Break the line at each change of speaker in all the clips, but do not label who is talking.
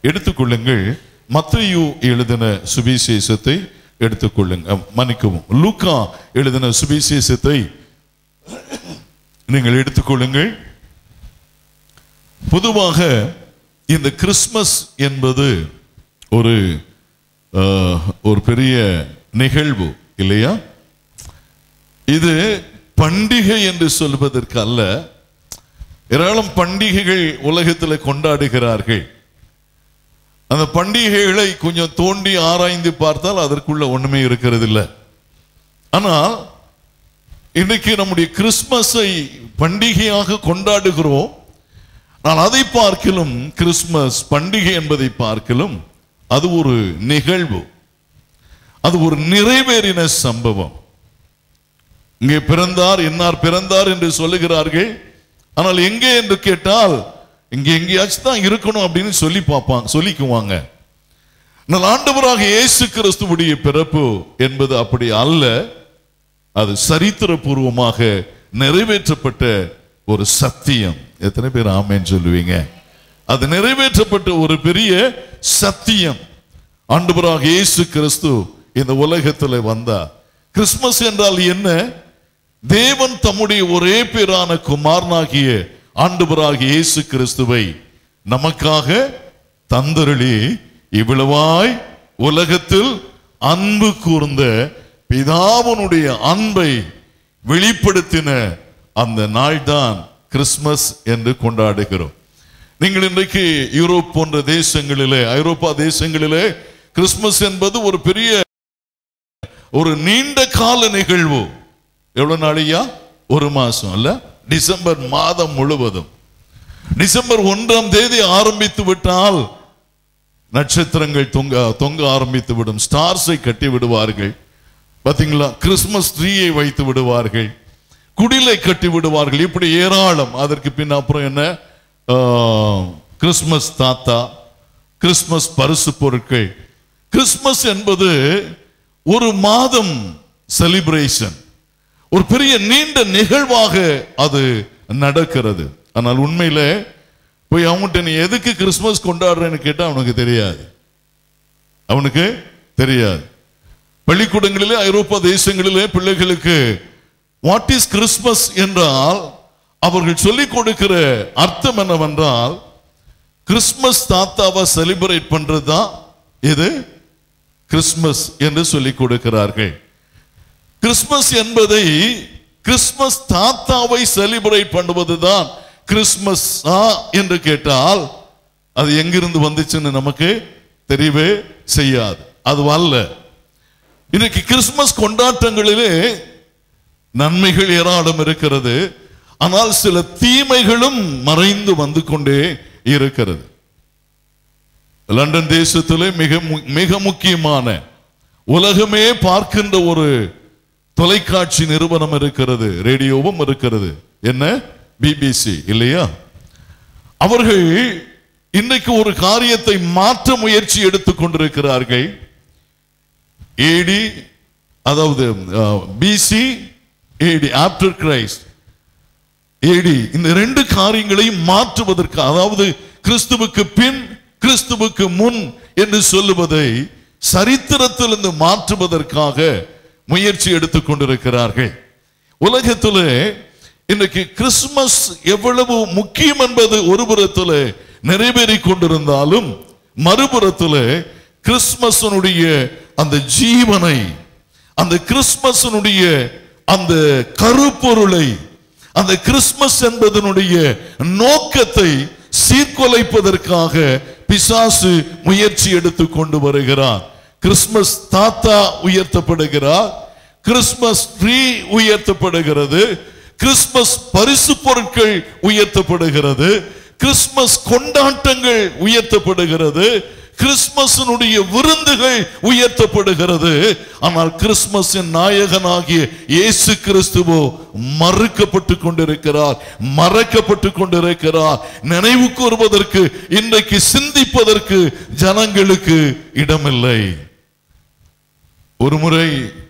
எடுத்துக்கொள்ளுங்கள் மத்தேயு எழுதின சுவிசேஷத்தை எடுத்துக்கொள்ளுங்க அஹ், மன்னிக்கவும் லூக்கா எழுதின சுவிசேஷத்தை நீங்கள் எடுத்துக்கொள்ளுங்கள் பொதுவாக இந்த கிறிஸ்மஸ் என்பது ஒரு அஹ், ஒரு பெரிய நிகழ்வு இல்லையா இது பண்டிகை என்று சொல்வதற்கு அல்ல ஏராளம் பண்டிகைகள் உலகத்தில் கொண்டாடுகிறார்கள் அந்த பண்டிகைகளை கொஞ்சம் தோண்டி ஆராய்ந்து பார்த்தால் அதற்குள்ள ஒண்ணுமே இருக்கிறது இல்லை ஆனால் இன்னைக்கு நம்முடைய கிறிஸ்மஸை பண்டிகையாக கொண்டாடுகிறோம் ஆனால் அதை பார்க்கிலும் கிறிஸ்மஸ் பண்டிகை என்பதை பார்க்கிலும் அது ஒரு நிகழ்வு அது ஒரு நிறைவேறின சம்பவம் இங்கே பிறந்தார் இன்னார் பிறந்தார் என்று சொல்லுகிறார்கள் ஆனால் எங்கே என்று கேட்டால் இங்க எங்கேயாச்சும் தான் இருக்கணும் அப்படின்னு சொல்லி பார்ப்பாங்க சொல்லிக்குவாங்க ஆனால் ஆண்டவராக இயேசு கிறிஸ்துவுடைய பிறப்பு என்பது அப்படி அல்ல அது சரித்திரபூர்வமாக நிறைவேற்றப்பட்ட ஒரு சத்தியம் எத்தனை பேர் ஆமேன்னு சொல்லுவீங்க அது நிறைவேற்றப்பட்ட ஒரு பெரிய சத்தியம் ஆண்டவராக இயேசு கிறிஸ்து இந்த உலகத்தில் வந்தார் கிறிஸ்மஸ் என்றால் என்ன தேவன் தம்முடைய ஒரே பேரான குமாரனாகிய ஆண்டவராகிய இயேசு கிறிஸ்துவை நமக்காக தந்தருளி இவ்வளவாய் உலகத்தில் அன்பு கூர்ந்த பிதாவனுடைய அன்பை வெளிப்படுத்தின அந்த நாள்தான் கிறிஸ்மஸ் என்று கொண்டாடுகிறோம் நீங்கள் இன்றைக்கு யூரோப் போன்ற தேசங்களிலே ஐரோப்பா தேசங்களிலே கிறிஸ்மஸ் என்பது ஒரு பெரிய ஒரு நீண்ட கால நிகழ்வு எவ்வளவு நாளையா ஒரு மாசம் அல்ல டிசம்பர் மாதம் முழுவதும் டிசம்பர் ஒன்றாம் தேதி ஆரம்பித்து விட்டால் நட்சத்திரங்கள் தொங்க தொங்க ஆரம்பித்து விடும் ஸ்டார்ஸை கட்டி விடுவார்கள் பாத்தீங்களா கிறிஸ்மஸ் ட்ரீயை வைத்து விடுவார்கள் குடிலை கட்டி விடுவார்கள் இப்படி ஏராளம் அதற்கு பின் அப்புறம் என்ன ஆ, கிறிஸ்மஸ் தாத்தா கிறிஸ்மஸ் பரிசு பொருட்கள் கிறிஸ்மஸ் என்பது ஒரு மாதம் செலிப்ரேஷன் ஒரு பெரிய நீண்ட நிகழ்வாக அது நடக்கிறது ஆனால் உண்மையில போய் அவன்கிட்ட நீ எதுக்கு கிறிஸ்மஸ் கொண்டாடுறேன்னு கேட்டா அவனுக்கு தெரியாது அவனுக்கு தெரியாது பள்ளிக்கூடங்களிலே ஐரோப்பா தேசங்களிலே பிள்ளைகளுக்கு வாட் இஸ் கிறிஸ்மஸ் என்றால் அவர்கள் சொல்லிக் கொடுக்கிற அர்த்தம் என்னவென்றால் கிறிஸ்மஸ் தாத்தாவை செலிப்ரேட் பண்றது தான் இது கிறிஸ்மஸ் என்று சொல்லிக் கொடுக்கிறார்கள் கிறிஸ்மஸ் என்பதை கிறிஸ்மஸ் தாத்தாவை செலிப்ரேட் பண்ணுவதுதான் கிறிஸ்மஸ் என்று கேட்டால் அது எங்கிருந்து வந்துச்சுன்னு நமக்கு தெரியவே செய்யாது அது அல்ல இன்னைக்கு கிறிஸ்மஸ் கொண்டாட்டங்களிலே நன்மைகள் ஏராளம் இருக்கிறது ஆனால் சில தீமைகளும் மறைந்து வந்து கொண்டே இருக்கிறது லண்டன் தேசத்திலே மிக மு- மிக முக்கியமான உலகமே பார்க்கின்ற ஒரு தொலைக்காட்சி நிறுவனம் இருக்கிறது ரேடியோவும் இருக்கிறது என்ன பிபிசி இல்லையா அவர்கள் இன்னைக்கு ஒரு காரியத்தை மாற்ற முயற்சி எடுத்துக் கொண்டிருக்கிறார்கள் ஏடி அதாவது BC AD after Christ AD இந்த ரெண்டு காரியங்களையும் மாற்றுவதற்கு அதாவது கிறிஸ்துவுக்கு பின் கிறிஸ்துவுக்கு முன் என்று சொல்லுவதை சரித்திரத்திலிருந்து மாற்றுவதற்காக முயற்சி எடுத்துக் கொண்டிருக்கிறார்கள் உலகத்திலே இன்னைக்கு கிறிஸ்துமஸ் எவ்வளவு முக்கியம் என்பது ஒரு புறத்தில் நிறைவேறி கொண்டிருந்தாலும் மறுபுறத்தில் கிறிஸ்துமஸனுடைய அந்த ஜீவனை அந்த கிறிஸ்துமஸனுடைய அந்த கருப்பொருளை அந்த கிறிஸ்துமஸ் என்பதனுடைய நோக்கத்தை சீர்குலைப்பதற்காக பிசாசு முயற்சி எடுத்து கொண்டு வருகிறார் கிறிஸ்துமஸ் தாத்தா உயர்த்தப்படுகிறார் கிறிஸ்துமஸ் ட்ரீ உயர்த்தப்படுகிறது கிறிஸ்துமஸ் பரிசு பொருட்கள் உயர்த்தப்படுகிறது கிறிஸ்துமஸ் கொண்டாட்டங்கள் உயர்த்தப்படுகிறது கிறிஸ்துமஸினுடைய விருந்துகள் உயர்த்தப்படுகிறது ஆனால் கிறிஸ்துமஸின் நாயகனாகிய இயேசு கிறிஸ்துவோ மறுக்கப்பட்டு கொண்டிருக்கிறார் மறைக்கப்பட்டு கொண்டிருக்கிறார் நினைவு கூறுவதற்கு இன்றைக்கு சிந்திப்பதற்கு ஜனங்களுக்கு இடமில்லை ஒரு முறை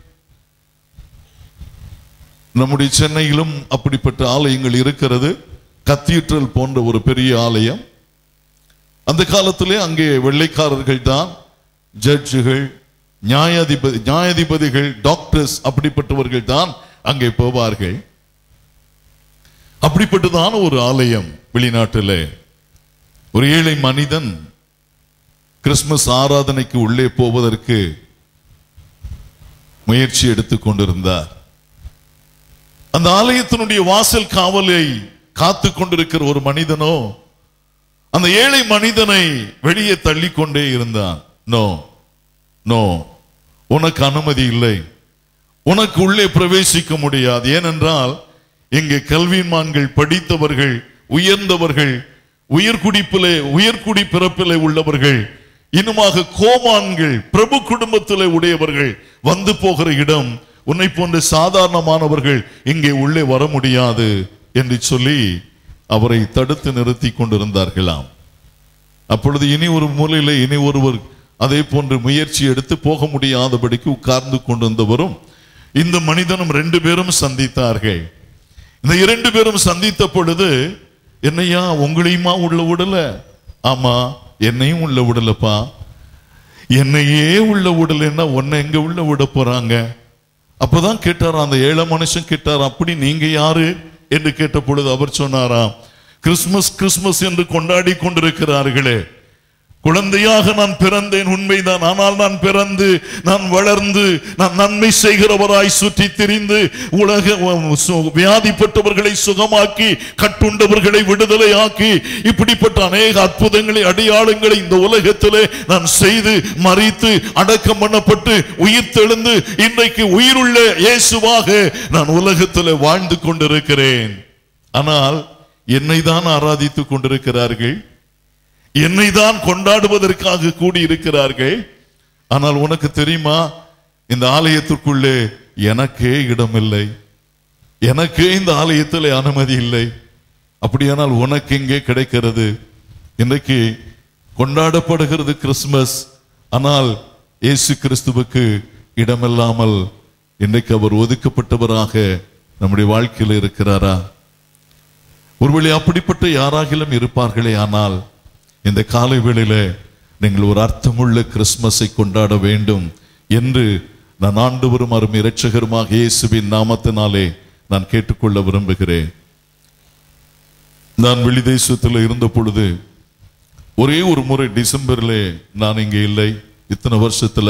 நம்முடைய சென்னையிலும் அப்படிப்பட்ட ஆலயங்கள் இருக்கிறது கத்தீட்ரல் போன்ற ஒரு பெரிய ஆலயம் அந்த காலத்திலே அங்கே வெள்ளைக்காரர்கள் தான் ஜட்ஜுகள் நியாயாதிபதி நியாயாதிபதிகள் டாக்டர்ஸ் அப்படிப்பட்டவர்கள் தான் அங்கே போவார்கள் அப்படிப்பட்டதான ஒரு ஆலயம் வெளிநாட்டில் ஒரு ஏழை மனிதன் கிறிஸ்துமஸ் ஆராதனைக்கு உள்ளே போவதற்கு முயற்சி எடுத்துக் கொண்டிருந்தார் அந்த ஆலயத்தினுடைய வாசல் காவலை காத்து கொண்டிருக்கிற ஒரு மனிதனோ அந்த ஏழை மனிதனை வெளியே தள்ளிக்கொண்டே இருந்தான் நோ நோ உனக்கு அனுமதி இல்லை உனக்கு உள்ளே பிரவேசிக்க முடியாது ஏனென்றால் இங்கே கல்விமான்கள் படித்தவர்கள் உயர்ந்தவர்கள் உயர்குடிப்பிலே உயர்குடி பிறப்பிலே உள்ளவர்கள் இன்னுமாக கோமான்கள் பிரபு குடும்பத்திலே உடையவர்கள் வந்து போகிற இடம் உன்னை போன்ற சாதாரணமானவர்கள் இங்கே உள்ளே வர முடியாது என்று சொல்லி அவரை தடுத்து நிறுத்தி கொண்டிருந்தார்களாம் அப்பொழுது இனி ஒரு மூலையில இனி ஒருவர் அதே போன்று முயற்சி எடுத்து போக முடியாதபடிக்கு உட்கார்ந்து கொண்டிருந்தவரும் இந்த மனிதனும் ரெண்டு பேரும் சந்தித்தார்கள் இந்த இரண்டு பேரும் சந்தித்த பொழுது என்னையா உங்களையுமா உள்ள விடல ஆமா என்னையும் உள்ள விடலப்பா என்னையே உள்ள விடலைன்னா உன்னை எங்க உள்ள விட போறாங்க அப்பதான் கேட்டாரா அந்த ஏழை மனுஷன் கேட்டார் அப்படி நீங்க யாரு என்று கேட்ட பொழுது அவர் சொன்னாராம் கிறிஸ்மஸ் கிறிஸ்மஸ் என்று கொண்டாடி கொண்டிருக்கிறார்களே குழந்தையாக நான் பிறந்தேன் உண்மைதான் ஆனால் நான் பிறந்து நான் வளர்ந்து நான் நன்மை செய்கிறவராய் சுற்றி திரிந்து உலக சு- வியாதிப்பட்டவர்களை சுகமாக்கி கட்டுண்டவர்களை விடுதலையாக்கி இப்படிப்பட்ட அநேக அற்புதங்களை அடையாளங்களை இந்த உலகத்திலே நான் செய்து மறித்து அடக்கம் பண்ணப்பட்டு உயிர் தெழுந்து இன்றைக்கு உயிருள்ள இயேசுவாக நான் உலகத்திலே வாழ்ந்து கொண்டிருக்கிறேன் ஆனால் என்னை தான் ஆராதித்துக் கொண்டிருக்கிறார்கள் என்னை தான் கொண்டாடுவதற்காக கூடியிருக்கிறார்கள் ஆனால் உனக்கு தெரியுமா இந்த ஆலயத்திற்குள்ளே எனக்கே இடமில்லை எனக்கே இந்த ஆலயத்தில் அனுமதி இல்லை அப்படியானால் உனக்கு எங்கே கிடைக்கிறது இன்றைக்கு கொண்டாடப்படுகிறது கிறிஸ்துமஸ் ஆனால் இயேசு கிறிஸ்துவுக்கு இடமில்லாமல் இன்றைக்கு அவர் ஒதுக்கப்பட்டவராக நம்முடைய வாழ்க்கையில் இருக்கிறாரா ஒருவேளை அப்படிப்பட்ட யாராகிலும் இருப்பார்களே ஆனால் இந்த காலை வேளையில நீங்கள் ஒரு அர்த்தமுள்ள கிறிஸ்மஸை கொண்டாட வேண்டும் என்று நான் ஆண்டவரும் அரும் இரட்சகருமாக இயேசுவின் நாமத்தினாலே நான் கேட்டுக்கொள்ள விரும்புகிறேன் நான் வெளிதேசத்தில் இருந்த பொழுது ஒரே ஒரு முறை டிசம்பர்ல நான் இங்கே இல்லை இத்தனை வருஷத்துல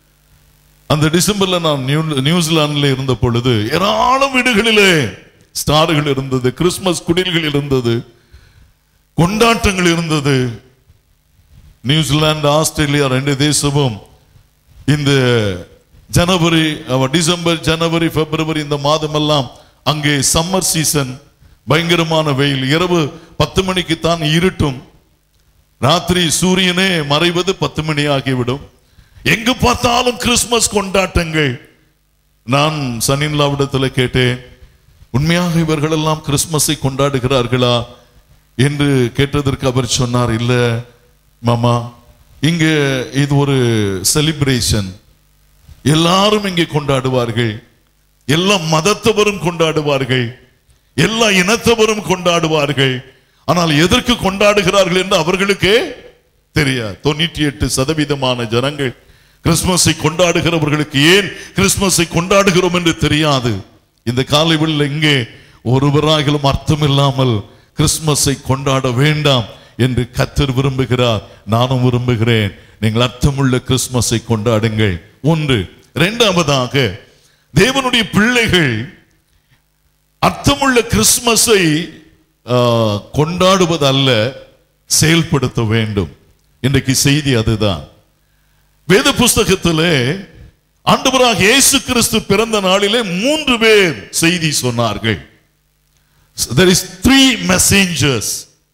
அந்த டிசம்பர்ல நான் நியூ- நியூசிலாந்துல இருந்த பொழுது ஏராளம் வீடுகளிலே ஸ்டார்கள் இருந்தது கிறிஸ்மஸ் குடில்கள் இருந்தது கொண்டாட்டங்கள் இருந்தது நியூசிலாந்து ஆஸ்திரேலியா ரெண்டு தேசமும் இந்த ஜனவரி அவ டிசம்பர் ஜனவரி பிப்ரவரி இந்த மாதம் எல்லாம் அங்கே சம்மர் சீசன் பயங்கரமான வெயில் இரவு பத்து மணிக்கு தான் இருட்டும் ராத்திரி சூரியனே மறைவது பத்து மணி ஆகிவிடும் எங்கு பார்த்தாலும் கிறிஸ்மஸ் கொண்டாட்டங்கள் நான் சனின்லாவிடத்தில் கேட்டேன் உண்மையாக இவர்கள் எல்லாம் கிறிஸ்மஸை கொண்டாடுகிறார்களா என்று கேட்டதற்கு அவர் சொன்னார் இல்ல மாமா இங்க இது ஒரு செலிப்ரேஷன் எல்லாரும் இங்கே கொண்டாடுவார்கள் எல்லா மதத்தவரும் கொண்டாடுவார்கள் எல்லா இனத்தவரும் கொண்டாடுவார்கள் ஆனால் எதற்கு கொண்டாடுகிறார்கள் என்று அவர்களுக்கே தெரியாது தொண்ணூற்றி எட்டு சதவீதமான ஜனங்கள் கிறிஸ்துமஸை கொண்டாடுகிறவர்களுக்கு ஏன் கிறிஸ்துமஸை கொண்டாடுகிறோம் என்று தெரியாது இந்த காலை வேளையில இங்கே ஒருவராகிலும் அர்த்தம் இல்லாமல் கிறிஸ்துமஸை கொண்டாட வேண்டாம் என்று கத்தர் விரும்புகிறார் நானும் விரும்புகிறேன் நீங்கள் அர்த்தமுள்ள கிறிஸ்துமஸை கொண்டாடுங்கள் ஒன்று இரண்டாவதாக தேவனுடைய பிள்ளைகள் அர்த்தமுள்ள கிறிஸ்துமஸை ஆ, கொண்டாடுவது அல்ல செயல்படுத்த வேண்டும் இன்றைக்கு செய்தி அதுதான் வேத புஸ்தகத்திலே ஆண்டவராக இயேசு கிறிஸ்து பிறந்த நாளிலே மூன்று பேர் செய்தி சொன்னார்கள் there is three messengers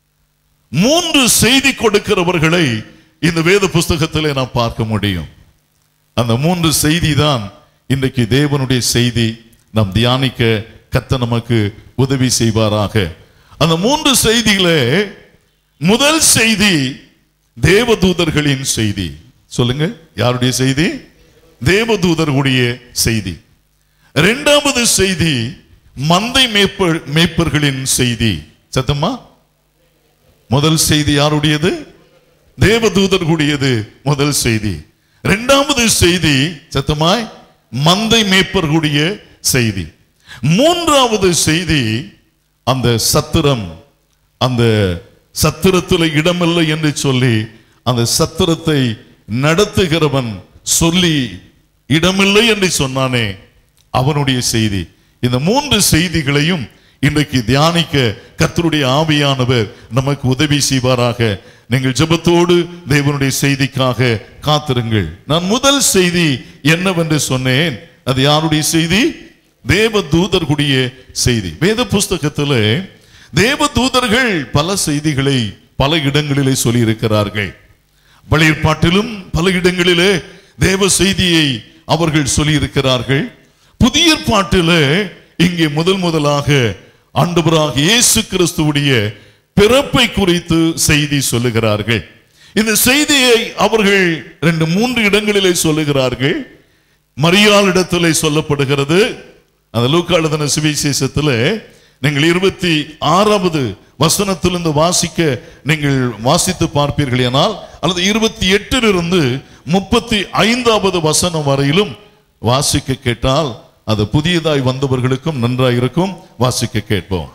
மூன்று செய்தி கொடுக்கிறவர்களை இந்த வேத புஸ்தகத்திலே நாம் பார்க்க முடியும் அந்த மூன்று செய்தி தான் இன்றைக்கு தேவனுடைய செய்தி நாம் தியானிக்க கத்த நமக்கு உதவி செய்வாராக அந்த மூன்று செய்திகளே முதல் செய்தி தேவதூதர்களின் செய்தி சொல்லுங்க யாருடைய செய்தி தேவதூதர்களுடைய செய்தி இரண்டாவது செய்தி மந்தை மேய்ப்பர் மேய்ப்பர்களின் செய்தி சத்தம்மா முதல் செய்தி யாருடையது தேவதூதர் கூடியது முதல் செய்தி இரண்டாவது செய்தி சத்தமாய் மந்தை மேய்ப்பர் கூடிய செய்தி மூன்றாவது செய்தி அந்த சத்திரம் அந்த சத்திரத்தில் இடமில்லை என்று சொல்லி அந்த சத்திரத்தை நடத்துகிறவன் சொல்லி இடமில்லை என்று சொன்னானே அவனுடைய செய்தி இந்த மூன்று செய்திகளையும் இன்றைக்கு தியானிக்க கர்த்தருடைய ஆவியானவர் நமக்கு உதவி செய்வாராக நீங்கள் ஜெபத்தோடு தேவனுடைய செய்திக்காக காத்திருங்கள் நான் முதல் செய்தி என்னவென்று சொன்னேன் அது யாருடைய செய்தி தேவ தூதர்களுடைய செய்தி வேத புஸ்தகத்திலே தேவ தூதர்கள் பல செய்திகளை பல இடங்களிலே சொல்லி இருக்கிறார்கள் பழையற்பாட்டிலும் பல இடங்களிலே தேவ செய்தியை அவர்கள் சொல்லி இருக்கிறார்கள் புதிய பாட்டிலே இங்கே முதல் முதலாக ஆண்டவராக இயேசு கிறிஸ்துவுடைய பிறப்பை குறித்து செய்தி சொல்லுகிறார்கள் இந்த செய்தியை அவர்கள் ரெண்டு மூன்று இடங்களிலே சொல்லுகிறார்கள் மரியாளிடத்திலே சொல்லப்படுகிறது அந்த லூக்கா எழுதின சுவிசேஷத்திலே நீங்கள் இருபத்தி ஆறாவது வசனத்திலிருந்து வாசிக்க நீங்கள் வாசித்து பார்ப்பீர்கள் ஆனால் அல்லது இருபத்தி எட்டிலிருந்து முப்பத்தி ஐந்தாவது வசனம் வரையிலும் வாசிக்க கேட்டால் அது புதியதாய் வந்தவர்களுக்கும் நன்றாய் இருக்கும் வாசிக்க கேட்போம்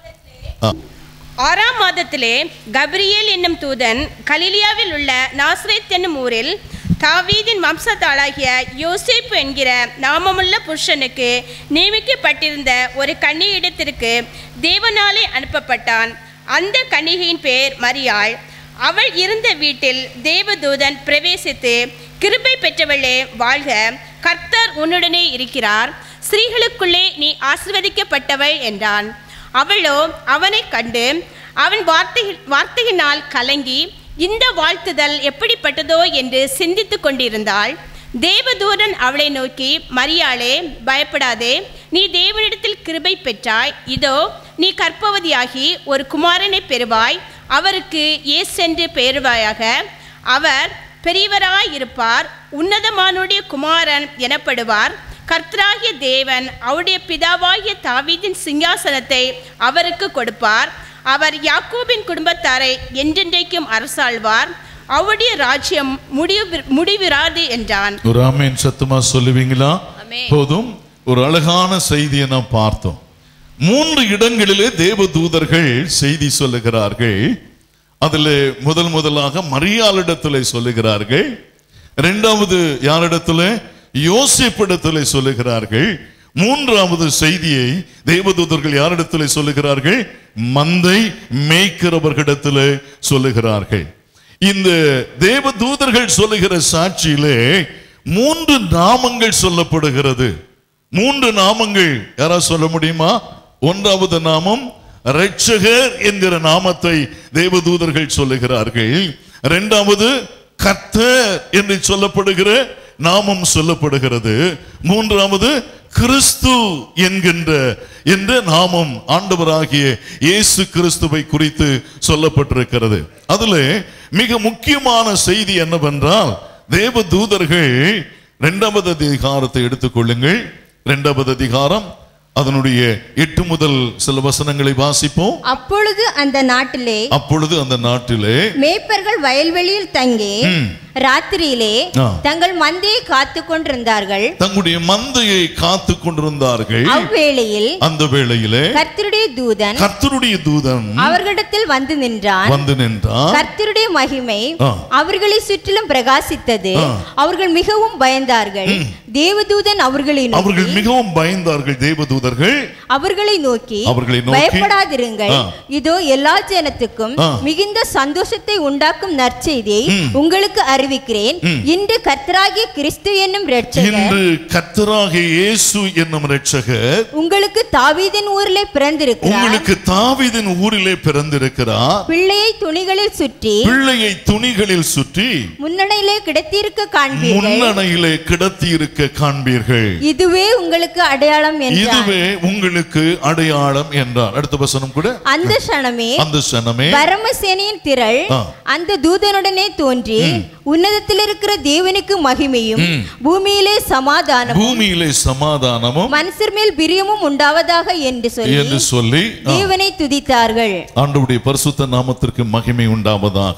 ஆறாம் மாதத்திலே கப்ரியேல் என்னும் தூதன் கலிலியாவில் உள்ள நாசரேத் என்னும் ஊரில் தாவீதின் வம்சத்தாளாகிய யோசேப்பு என்கிற நாமமுள்ள புருஷனுக்கு நியமிக்கப்பட்டிருந்த ஒரு கன்னியிடத்திற்கு தேவனாலே அனுப்பப்பட்டான் அந்த கன்னிகையின் பேர் மரியாள் அவள் இருந்த வீட்டில் தேவதூதன் பிரவேசித்து கிருபை பெற்றவளே வாழ்க கர்த்தர் உன்னுடனே இருக்கிறார் ஸ்திரீகளுக்குள்ளே நீ ஆசிர்வதிக்கப்பட்டவள் என்றான் அவளோ அவனைக் கண்டு அவன் வார்த்தை வார்த்தையினால் கலங்கி இந்த வாழ்த்துதல் எப்படிப்பட்டதோ என்று சிந்தித்துக் கொண்டிருந்தாள் தேவதூதன் அவளை நோக்கி மரியாளே பயப்படாதே நீ தேவனிடத்தில் கிருபை பெற்றாய் இதோ நீ கற்பவதியாகி ஒரு குமாரனை பெறுவாய் அவருக்கு இயேசு என்று பெயருவாயாக அவர் பெரியவராயிருப்பார் உன்னதமானுடைய குமாரன் எனப்படுவார் கர்த்தராகிய தேவன் அவருடைய பிதாவாகிய தாவீதின் சிங்காசனத்தை அவருக்கு கொடுப்பார் அவர் யாக்கோபின் குடும்பத்தாரை என்றென்றைக்கும் அரசாழ்வார் அவருடைய ராஜ்யம் முடிவு முடிவிராது என்றான்
ஒரு ஆமேன் சத்தமா சொல்லுவீங்களா
ஆமென்.
போதும் ஒரு அழகான செய்தியை நாம் பார்த்தோம் மூன்று இடங்களிலே தேவ தூதர்கள் செய்தி சொல்லுகிறார்கள் அதில் முதல் முதலாக மரியாளிடத்திலே சொல்லுகிறார்கள் இரண்டாவது யாரிடத்துல யோசிப்பிடத்திலே சொல்லுகிறார்கள் மூன்றாவது செய்தியை தேவதூதர்கள் யாரிடத்திலே சொல்லுகிறார்கள் மந்தை மேய்க்கிறவர்களிடத்திலே சொல்லுகிறார்கள் இந்த தேவதூதர்கள் சொல்லுகிற சாட்சியிலே மூன்று நாமங்கள் சொல்லப்படுகிறது மூன்று நாமங்கள் யாரா சொல்ல முடியுமா ஒன்றாவது நாமம் இரட்சகர் என்கிற நாமத்தை தேவதூதர்கள் சொல்லுகிறார்கள் இரண்டாவது கர்த்தர் என்று சொல்லப்படுகிற நாமம் சொல்லப்படுகிறது மூன்றாவது கிறிஸ்து என்கின்ற என்ற நாமம் ஆண்டவராகிய இயேசு கிறிஸ்துவை குறித்து சொல்லப்பட்டிருக்கிறது அதுல மிக முக்கியமான செய்தி என்னவென்றால் தேவ தூதர்கள் இரண்டாவது அதிகாரத்தை எடுத்துக்கொள்ளுங்கள் இரண்டாவது அதிகாரம் அதனுடைய எட்டு முதல் சில வசனங்களை வாசிப்போம்
அப்பொழுது அந்த நாட்டிலே
அப்பொழுது அந்த நாட்டிலே
மேய்ப்பர்கள் வயல்வெளியில் தங்கி ராத்திரியிலே
ஆ.
தங்கள் மந்தையை காத்து கொண்டிருந்தார்கள்
தங்களுடைய மந்தையை காத்து கொண்டிருந்தார்கள்
அவ்வேளையில்
அந்த வேளையிலே
கர்த்தருடைய தூதன்
கர்த்தருடைய தூதன்
அவர்களிடத்தில் வந்து நின்றான்
வந்து நின்றான்
கர்த்தருடைய மகிமை
ஆ.
அவர்களை சுற்றிலும் பிரகாசித்தது
ஆ.
அவர்கள் மிகவும் பயந்தார்கள் தேவதூதன் அவர்களை
அவர்கள்
நோக்கி
மிகவும் பயந்தார்கள் தேவதூதர்கள்
அவர்களை நோக்கி
அவர்களை நோக்கி,
பயப்படாதிருங்கள்
ஆ.
இதோ எல்லா ஜனத்துக்கும்
ஆ.
மிகுந்த சந்தோஷத்தை உண்டாக்கும் நற்செய்தியை உங்களுக்கு அறிவிக்கிறேன் இன்று கர்த்தராகிய கிறிஸ்து என்னும் இரட்சகர்
இன்று கர்த்தராகிய இயேசு என்னும் இரட்சகர்
உங்களுக்கு தாவீதின் ஊரிலே பிறந்திருக்கிறார்
உங்களுக்கு தாவீதின் ஊரிலே பிறந்திருக்கிறார்
பிள்ளையை துணிகளில் சுற்றி
பிள்ளையை துணிகளில் சுற்றி
முன்னணையிலே கிடத்தியிருக்க காண்பீர்கள்
முன்னணையிலே கிடத்தி இருக்க காண்பீர்கள்
இதுவே உங்களுக்கு அடையாளம் என்றார்
இதுவே உங்களுக்கு அடையாளம் என்றார் அடுத்த வசனம் கூட
அந்த சனமே
அந்த சனமே
பரமசேனையின் திரள்
ஆ.
அந்த தூதனுடனே தோன்றி உன்னதத்தில் இருக்கிற தேவனுக்கு மகிமையும் பூமியிலே சமாதானம்
பூமியிலே சமாதானமும்
மனுஷர் மேல் பிரியமும் உண்டாவதாக என்று சொல்லி
என்று சொல்லி ஆ,
தேவனை துதித்தார்கள்
ஆண்டவருடைய பரிசுத்த நாமத்திற்கு மகிமை உண்டாவதாக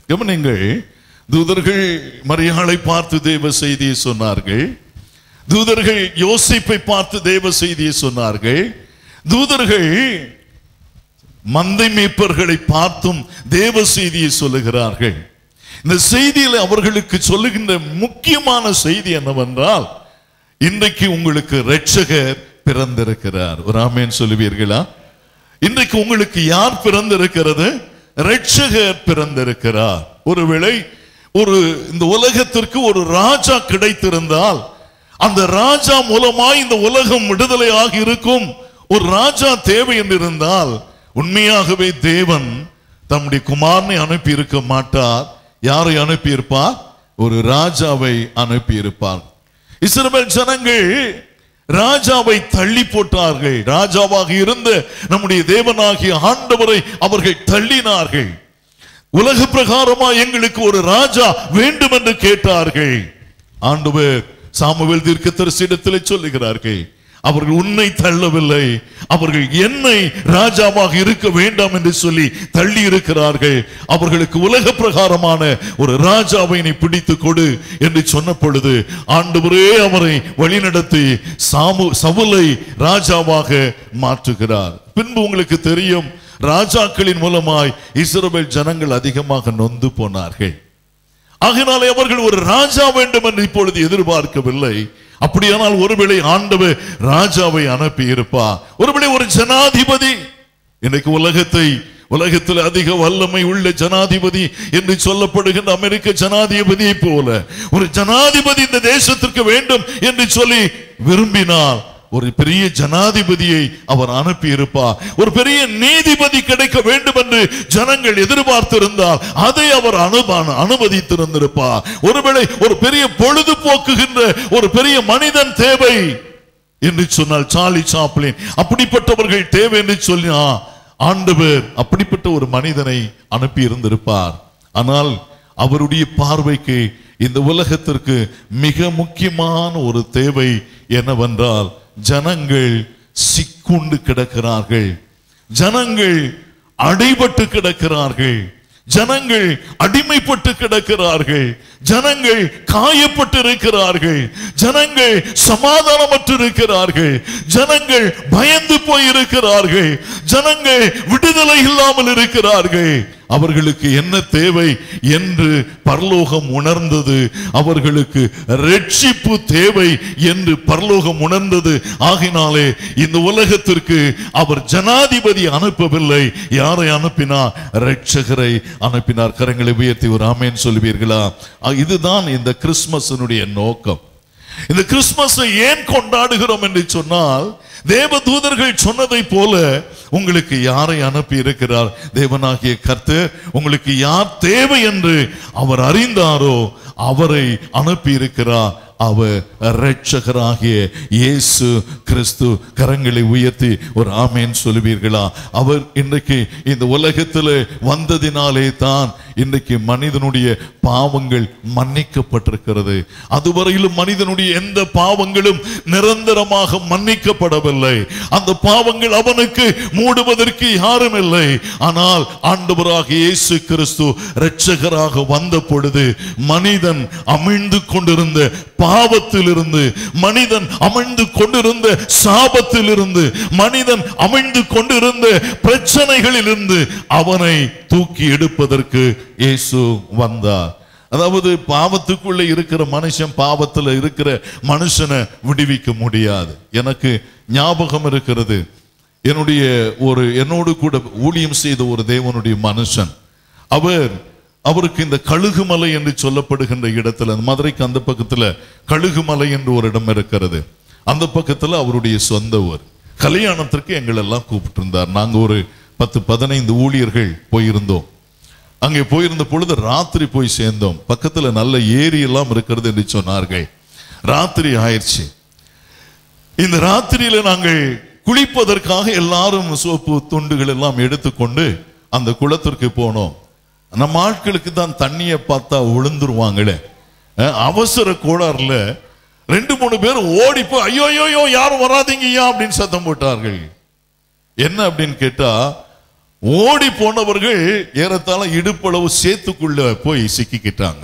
கவனிங்கள் தூதர்கள் மரியாளை பார்த்து தேவ செய்தியை சொன்னார்கள் தூதர்கள் யோசிப்பை பார்த்து தேவ செய்தியை சொன்னார்கள் தூதர்கள் மந்தை மேய்ப்பர்களை பார்த்தும் தேவ செய்தியை சொல்லுகிறார்கள் இந்த செய்தியில அவர்களுக்கு சொல்லுகின்ற முக்கியமான செய்தி என்னவென்றால் இன்றைக்கு உங்களுக்கு இரட்சகர் பிறந்திருக்கிறார் ஒரு ஆமேன் சொல்லுவீர்களா இன்றைக்கு உங்களுக்கு யார் பிறந்திருக்கிறது இரட்சகர் பிறந்திருக்கிறார் ஒருவேளை ஒரு இந்த உலகத்திற்கு ஒரு ராஜா கிடைத்திருந்தால் அந்த ராஜா மூலமாய் இந்த உலகம் விடுதலையாக இருக்கும் ஒரு ராஜா தேவை என்று இருந்தால் உண்மையாகவே தேவன் தம்முடைய குமாரனை அனுப்பி இருக்க மாட்டார் யாரை அனுப்பி இருப்பார் ஒரு ராஜாவை அனுப்பி இருப்பார் இஸ்ரவேல் ஜனங்கள் ராஜாவை தள்ளி போட்டார்கள் ராஜாவாக இருந்த நம்முடைய தேவனாகிய ஆண்டவரை அவர்கள் தள்ளினார்கள் உலக பிரகாரமா எங்களுக்கு ஒரு ராஜா வேண்டும் என்று கேட்டார்கள் ஆண்டவர் சாமுவேல் தீர்க்கதரிசியிடத்திலே சொல்லுகிறார்கள் அவர்கள் உன்னை தள்ளவில்லை அவர்கள் என்னை ராஜாவாக இருக்க வேண்டாம் என்று சொல்லி தள்ளி இருக்கிறார்கள் அவர்களுக்கு உலக பிரகாரமான ஒரு ராஜாவை நீ பிடித்து கொடு என்று சொன்ன பொழுது ஆண்டவரே அவரை வழிநடத்தி சாமு சவுலை ராஜாவாக மாற்றுகிறார் பின்பு உங்களுக்கு தெரியும் ராஜாக்களின் மூலமாய் இஸ்ரவேல் ஜனங்கள் அதிகமாக நொந்து போனார்கள் ஆகினாலே அவர்கள் ஒரு ராஜா வேண்டும் என்று இப்பொழுது எதிர்பார்க்கவில்லை அப்படியானால் ஒருவேளை ஆண்டவர் ராஜாவை அனுப்பி இருப்பா ஒருவேளை ஒரு ஜனாதிபதி இன்னைக்கு உலகத்தை உலகத்தில் அதிக வல்லமை உள்ள ஜனாதிபதி என்று சொல்லப்படுகின்ற அமெரிக்க ஜனாதிபதியை போல ஒரு ஜனாதிபதி இந்த தேசத்திற்கு வேண்டும் என்று சொல்லி விரும்பினால் ஒரு பெரிய ஜனாதிபதியை அவர் அனுப்பி இருப்பார் ஒரு பெரிய நீதிபதி கிடைக்க வேண்டும் என்று ஜனங்கள் எதிர்பார்த்திருந்தால் அதை அவர் அனுப அனுமதித்திருந்திருப்பார் ஒருவேளை ஒரு பெரிய பொழுதுபோக்குகின்ற ஒரு பெரிய மனிதன் தேவை என்று சொன்னால் சார்லி சாப்ளின் அப்படிப்பட்டவர்கள் தேவை என்று சொல்லினா ஆண்டவர் அப்படிப்பட்ட ஒரு மனிதனை அனுப்பி இருந்திருப்பார் ஆனால் அவருடைய பார்வைக்கு இந்த உலகத்திற்கு மிக முக்கியமான ஒரு தேவை என்னவென்றால் ஜனங்கள் சிக்குண்டு கிடக்கிறார்கள் ஜனங்கள் அடைபட்டு கிடக்கிறார்கள் ஜனங்கள் அடிமைப்பட்டு கிடக்கிறார்கள் ஜனங்கள் காயப்பட்டு இருக்கிறார்கள் ஜனங்கள் சமாதானமற்று இருக்கிறார்கள் ஜனங்கள் பயந்து போய் இருக்கிறார்கள் ஜனங்கள் விடுதலை இல்லாமல் இருக்கிறார்கள் அவர்களுக்கு என்ன தேவை என்று பரலோகம் உணர்ந்தது அவர்களுக்கு ரட்சிப்பு தேவை என்று பரலோகம் உணர்ந்தது ஆகினாலே இந்த உலகத்திற்கு அவர் ஜனாதிபதி அனுப்பவில்லை யாரை அனுப்பினார் ரட்சகரை அனுப்பினார் கரங்களை உயர்த்தி ஒரு ஆமேன் சொல்லுவீர்களா அ, இதுதான் இந்த கிறிஸ்துமஸினுடைய நோக்கம் இந்த கிறிஸ்துமஸை ஏன் கொண்டாடுகிறோம் என்று சொன்னால் தேவ தூதர்கள் சொன்னதை போல உங்களுக்கு யாரை அனுப்பி இருக்கிறார் தேவனாகிய கர்த்தர் உங்களுக்கு யார் தேவை என்று அவர் அறிந்தாரோ அவரை அனுப்பி இருக்கிறார் அவர் இரட்சகராகிய இயேசு கிறிஸ்து கரங்களை உயர்த்தி ஒரு ஆமேன் சொல்லுவீர்களா அவர் இன்றைக்கு இந்த உலகத்தில் வந்ததினாலே தான் இன்றைக்கு மனிதனுடைய பாவங்கள் மன்னிக்கப்பட்டிருக்கிறது அதுவரையிலும் மனிதனுடைய எந்த பாவங்களும் நிரந்தரமாக மன்னிக்கப்படவில்லை அந்த பாவங்கள் அவனுக்கு மூடுவதற்கு யாரும் இல்லை ஆனால் ஆண்டவராக இயேசு கிறிஸ்து இரட்சகராக வந்த பொழுது மனிதன் அமிழ்ந்து கொண்டிருந்த பாவத்திலிருந்து மனிதன் அமிழ்ந்து கொண்டிருந்த சாபத்திலிருந்து மனிதன் அமிழ்ந்து கொண்டிருந்த பிரச்சனைகளிலிருந்து அவனை தூக்கி எடுப்பதற்கு இயேசு வந்தார் அதாவது பாவத்துக்குள்ள இருக்கிற மனுஷன் பாவத்துல இருக்கிற மனுஷனை விடுவிக்க முடியாது எனக்கு ஞாபகம் இருக்கிறது என்னுடைய ஒரு என்னோடு கூட ஊழியம் செய்த ஒரு தேவனுடைய மனுஷன் அவர் அவருக்கு இந்த கழுகுமலை என்று சொல்லப்படுகின்ற இடத்துல அந்த மதுரைக்கு அந்த பக்கத்துல கழுகுமலை என்று ஒரு இடம் இருக்கிறது அந்த பக்கத்துல அவருடைய சொந்த ஊர் கல்யாணத்திற்கு எங்களை எல்லாம் கூப்பிட்டு இருந்தார் நாங்க ஒரு பத்து பதினைந்து ஊழியர்கள் போயிருந்தோம் அங்கே போயிருந்த பொழுது ராத்திரி போய் சேர்ந்தோம் பக்கத்துல நல்ல ஏரி எல்லாம் இருக்கிறது என்று சொன்னார்கள் ராத்திரி ஆயிடுச்சு இந்த ராத்திரியில நாங்கள் குளிப்பதற்காக எல்லாரும் சோப்பு துண்டுகள் எல்லாம் எடுத்துக்கொண்டு அந்த குளத்திற்கு போனோம் நம்ம ஆட்களுக்கு தான் தண்ணியை பார்த்தா விழுந்துருவாங்களே அஹ், அவசர கோளாறுல ரெண்டு மூணு பேர் ஓடி போய் ஐயோ ஐயோ ஐயோ யாரும் வராதீங்கய்யா அப்படின்னு சத்தம் போட்டார்கள் என்ன அப்படின்னு கேட்டா ஓடி போனவர்கள் ஏறத்தாழ இடுப்பளவு சேத்துக்குள்ள போய் சிக்கிக்கிட்டாங்க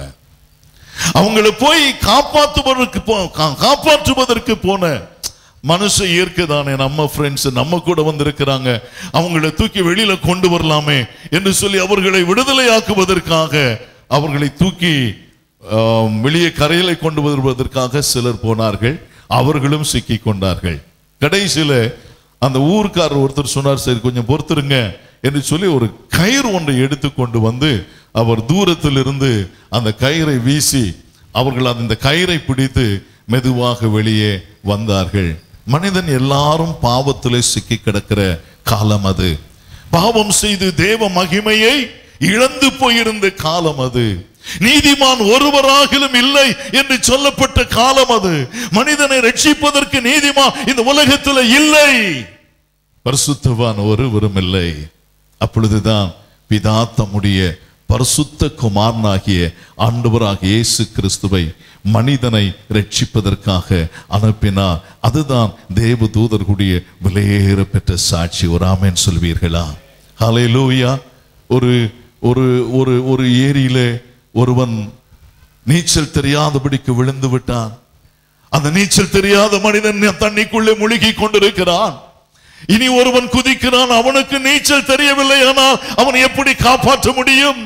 அவங்கள போய் காப்பாற்றுவதற்கு போ- கா- காப்பாற்றுவதற்கு போன மனுஷ இயற்கை தானே நம்ம ஃப்ரெண்ட்ஸ் நம்ம கூட வந்திருக்கிறாங்க அவங்கள தூக்கி வெளியில கொண்டு வரலாமே என்று சொல்லி அவர்களை விடுதலையாக்குவதற்காக அவர்களை தூக்கி ஆம், வெளியே கரையில கொண்டு வருவதற்காக சிலர் போனார்கள் அவர்களும் சிக்கி கொண்டார்கள் கடைசியில அந்த ஊர்க்காரர் ஒருத்தர் சொன்னார் சரி கொஞ்சம் பொறுத்துருங்க என்று சொல்லி ஒரு கயிறு ஒன்றை எடுத்து கொண்டு வந்து அவர் தூரத்திலிருந்து அந்த கயிறை வீசி அவர்கள் அந்த கயிறை பிடித்து மெதுவாக வெளியே வந்தார்கள் மனிதன் எல்லாரும் பாவத்திலே சிக்கி கிடக்கிற காலம் அது பாவம் செய்து தேவ மகிமையை இழந்து போயிருந்த காலம் அது நீதிமான் ஒருவராகிலும் இல்லை என்று சொல்லப்பட்ட காலம் அது மனிதனை ரட்சிப்பதற்கு நீதிமான் இந்த உலகத்தில் இல்லை பரிசுத்தவான் ஒருவரும் இல்லை அப்பொழுதுதான் பிதா தம்முடைய பரிசுத்த குமாரனாகிய ஆண்டவராகிய இயேசு கிறிஸ்துவை மனிதனை ரட்சிப்பதற்காக அனுப்பினார் அதுதான் தேவ தூதர்களுடைய விலையேற பெற்ற சாட்சி ஒரு ஆமேன் சொல்வீர்களா ஹalleluya ஒரு ஒரு ஒரு ஒரு ஏரியிலே ஒருவன் நீச்சல் தெரியாதபடிக்கு விழுந்து விட்டான் அந்த நீச்சல் தெரியாத மனிதன் தண்ணிக்குள்ளே முழுகி கொண்டிருக்கிறான் இனி ஒருவன் குதிக்கிறான் அவனுக்கு நீச்சல் தெரியவில்லை ஆனால் அவன் எப்படி காப்பாற்ற முடியும்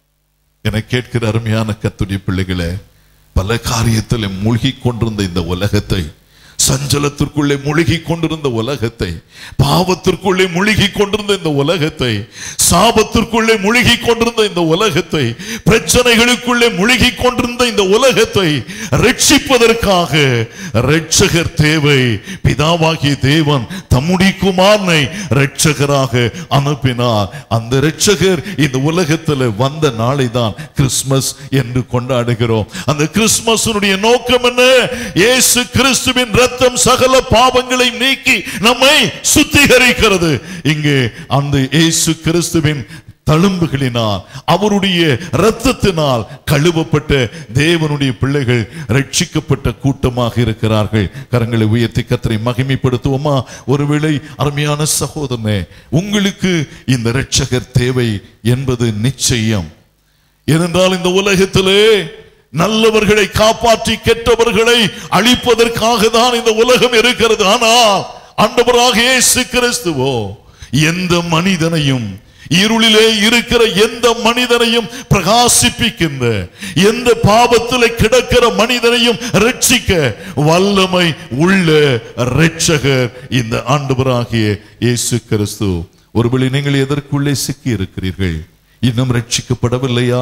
என கேட்கிற அருமையான கத்துடைய பிள்ளைகளே பல காரியத்தில் மூழ்கி கொண்டிருந்த இந்த உலகத்தை சஞ்சலத்திற்குள்ளே முழுகி கொண்டிருந்த உலகத்தை பாவத்திற்குள்ளே முழுகி கொண்டிருந்த இந்த உலகத்தை சாபத்திற்குள்ளே முழுகி கொண்டிருந்த இந்த உலகத்தை பிரச்சனைகளுக்குள்ளே முழுகி கொண்டிருந்த இந்த உலகத்தை ரட்சிப்பதற்காக ரட்சகர் தேவை பிதாவாகிய தேவன் தம்முடைய குமாரனை ரட்சகராக அனுப்பினார் அந்த ரட்சகர் இந்த உலகத்தில் வந்த நாளை தான் கிறிஸ்மஸ் என்று கொண்டாடுகிறோம் அந்த கிறிஸ்மஸனுடைய நோக்கம் என்ன இயேசு கிறிஸ்துவின் ரத்தம் சகல பாவங்களை நீக்கி நம்மை சுத்திகரிக்கிறது இங்கே அந்த இயேசு கிறிஸ்துவின் தழும்புகளினால் அவருடைய இரத்தத்தினால் கழுவப்பட்ட தேவனுடைய பிள்ளைகள் ரட்சிக்கப்பட்ட கூட்டமாக இருக்கிறார்கள் கரங்களை உயர்த்தி கத்தரை மகிமைப்படுத்துவோமா ஒருவேளை அருமையான சகோதரனே உங்களுக்கு இந்த இரட்சகர் தேவை என்பது நிச்சயம் ஏனென்றால் இந்த உலகத்திலே நல்லவர்களை காப்பாற்றி கெட்டவர்களை அழிப்பதற்காக தான் இந்த உலகம் இருக்கிறது ஆனால் ஆண்டவராக இயேசு கிறிஸ்துவோ எந்த மனிதனையும் இருளிலே இருக்கிற எந்த மனிதனையும் பிரகாசிப்பிக்கின்ற எந்த பாவத்தில் கிடக்கிற மனிதனையும் ரட்சிக்க வல்லமை உள்ள ரட்சகர் இந்த ஆண்டவராகிய இயேசு கிறிஸ்து ஒருவேளை நீங்கள் எதற்குள்ளே சிக்கி இருக்கிறீர்கள் இன்னும் ரட்சிக்கப்படவில்லையா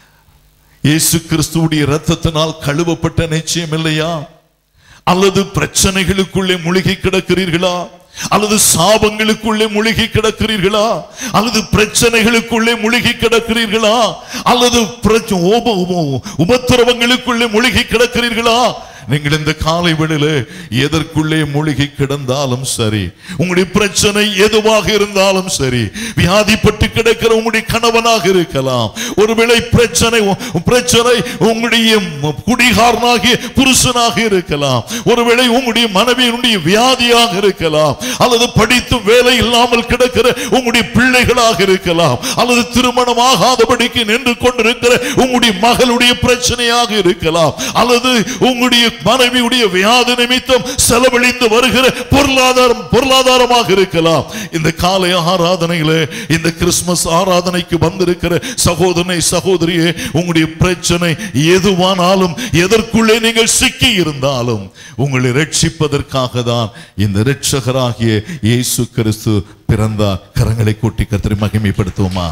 இயேசு கிறிஸ்துவுடைய இரத்தத்தினால் கழுவப்பட்ட நிச்சயம் இல்லையா அல்லது பிரச்சனைகளுக்குள்ளே முழுகி கிடக்கிறீர்களா அல்லது சாபங்களுக்குள்ளே முழுகி கிடக்கிறீர்களா அல்லது பிரச்சனைகளுக்குள்ளே முழுகி கிடக்கிறீர்களா அல்லது பிரச்ச- உப- உப- உபத்திரவங்களுக்குள்ளே முழுகி கிடக்கிறீர்களா நீங்கள் இந்த காலை வேளையில எதற்குள்ளே மூழ்கி கிடந்தாலும் சரி உங்களுடைய பிரச்சனை எதுவாக இருந்தாலும் சரி வியாதிப்பட்டு கிடக்கிற உங்களுடைய கணவனாக இருக்கலாம் ஒருவேளை பிரச்சனை பிரச்சனை உங்களுடைய குடிகாரனாகிய புருஷனாக இருக்கலாம் ஒருவேளை உங்களுடைய மனைவியினுடைய வியாதியாக இருக்கலாம் அல்லது படித்து வேலை இல்லாமல் கிடக்கிற உங்களுடைய பிள்ளைகளாக இருக்கலாம் அல்லது திருமணம் ஆகாதபடிக்கு நின்று கொண்டிருக்கிற உங்களுடைய மகளுடைய பிரச்சனையாக இருக்கலாம் அல்லது உங்களுடைய மனைவியுடைய வியாதி நிமித்தம் செலவழித்து வருகிற பொருளாதாரம் பொருளாதாரமாக இருக்கலாம் இந்த காலை ஆராதனையில இந்த கிறிஸ்துமஸ் ஆராதனைக்கு வந்திருக்கிற சகோதரனை சகோதரியே உங்களுடைய பிரச்சனை எதுவானாலும் எதற்குள்ளே நீங்கள் சிக்கி இருந்தாலும் உங்களை ரட்சிப்பதற்காக தான் இந்த இரட்சகராகிய இயேசு கிறிஸ்து பிறந்தார் கரங்களை கூட்டி கத்திரி மகிமைப்படுத்துவோமா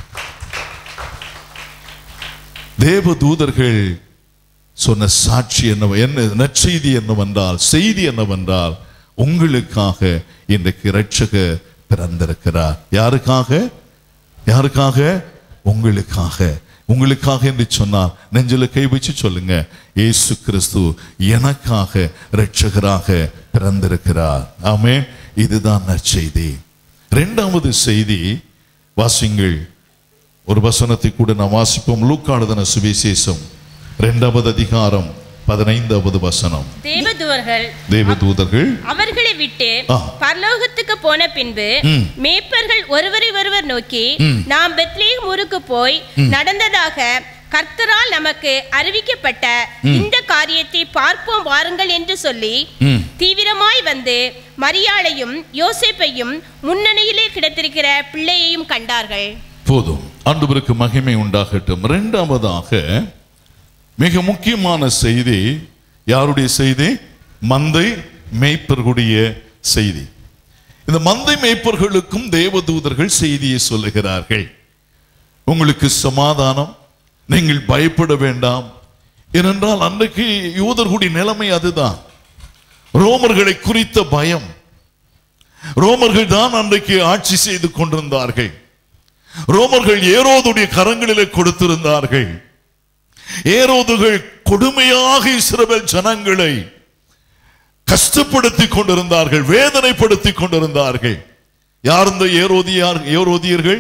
தேவ தூதர்கள் சொன்ன சாட்சி என்ன என்ன நற்செய்தி என்னவென்றால் செய்தி என்னவென்றால் உங்களுக்காக இன்றைக்கு இரட்சகர் பிறந்திருக்கிறார் யாருக்காக யாருக்காக உங்களுக்காக உங்களுக்காக என்று சொன்னார் நெஞ்சில கை வச்சு சொல்லுங்க இயேசு கிறிஸ்து எனக்காக இரட்சகராக பிறந்திருக்கிறார் ஆமே இதுதான் நற்செய்தி இரண்டாவது செய்தி வாசிங்கள் ஒரு வசனத்தை கூட நாம் வாசிப்போம் லூக்காளுதன சுவிசேஷம் இரண்டாவது அதிகாரம் பதினைந்தாவது வசனம்
தேவதூதர்கள்
தேவதூதர்கள்
அவர்களை விட்டு
ஆ.
பரலோகத்துக்கு போன பின்பு
ம்.
மேய்ப்பர்கள் ஒருவரை ஒருவர் நோக்கி
ம்.
நாம் பெத்லேயம் ஊருக்கு போய் நடந்ததாக கர்த்தரால் நமக்கு அறிவிக்கப்பட்ட இந்த காரியத்தை பார்ப்போம் வாருங்கள் என்று சொல்லி
ம்.
தீவிரமாய் வந்து மரியாளையும் யோசேப்பையும் முன்னணியிலே கிடத்திருக்கிற பிள்ளையையும் கண்டார்கள்
போதும் ஆண்டவருக்கு மகிமை உண்டாகட்டும் இரண்டாவதாக மிக முக்கியமான செய்தி யாருடைய செய்தி மந்தை மேய்ப்பர்களுடைய செய்தி இந்த மந்தை மேய்ப்பர்களுக்கும் தேவதூதர்கள் செய்தியை சொல்லுகிறார்கள் உங்களுக்கு சமாதானம் நீங்கள் பயப்பட வேண்டாம் ஏனென்றால் அன்றைக்கு யூதர்களுடைய நிலைமை அதுதான் ரோமர்களை குறித்த பயம் ரோமர்கள் தான் அன்றைக்கு ஆட்சி செய்து கொண்டிருந்தார்கள் ரோமர்கள் ஏரோதுடைய கரங்களிலே கொடுத்திருந்தார்கள் ஏரோதுகள் கொடுமையாக இஸ்ரவேல் ஜனங்களை கஷ்டப்படுத்திக் கொண்டிருந்தார்கள் வேதனைப்படுத்திக் கொண்டிருந்தார்கள் யார் இந்த ஏரோதியார் ஏரோதியர்கள்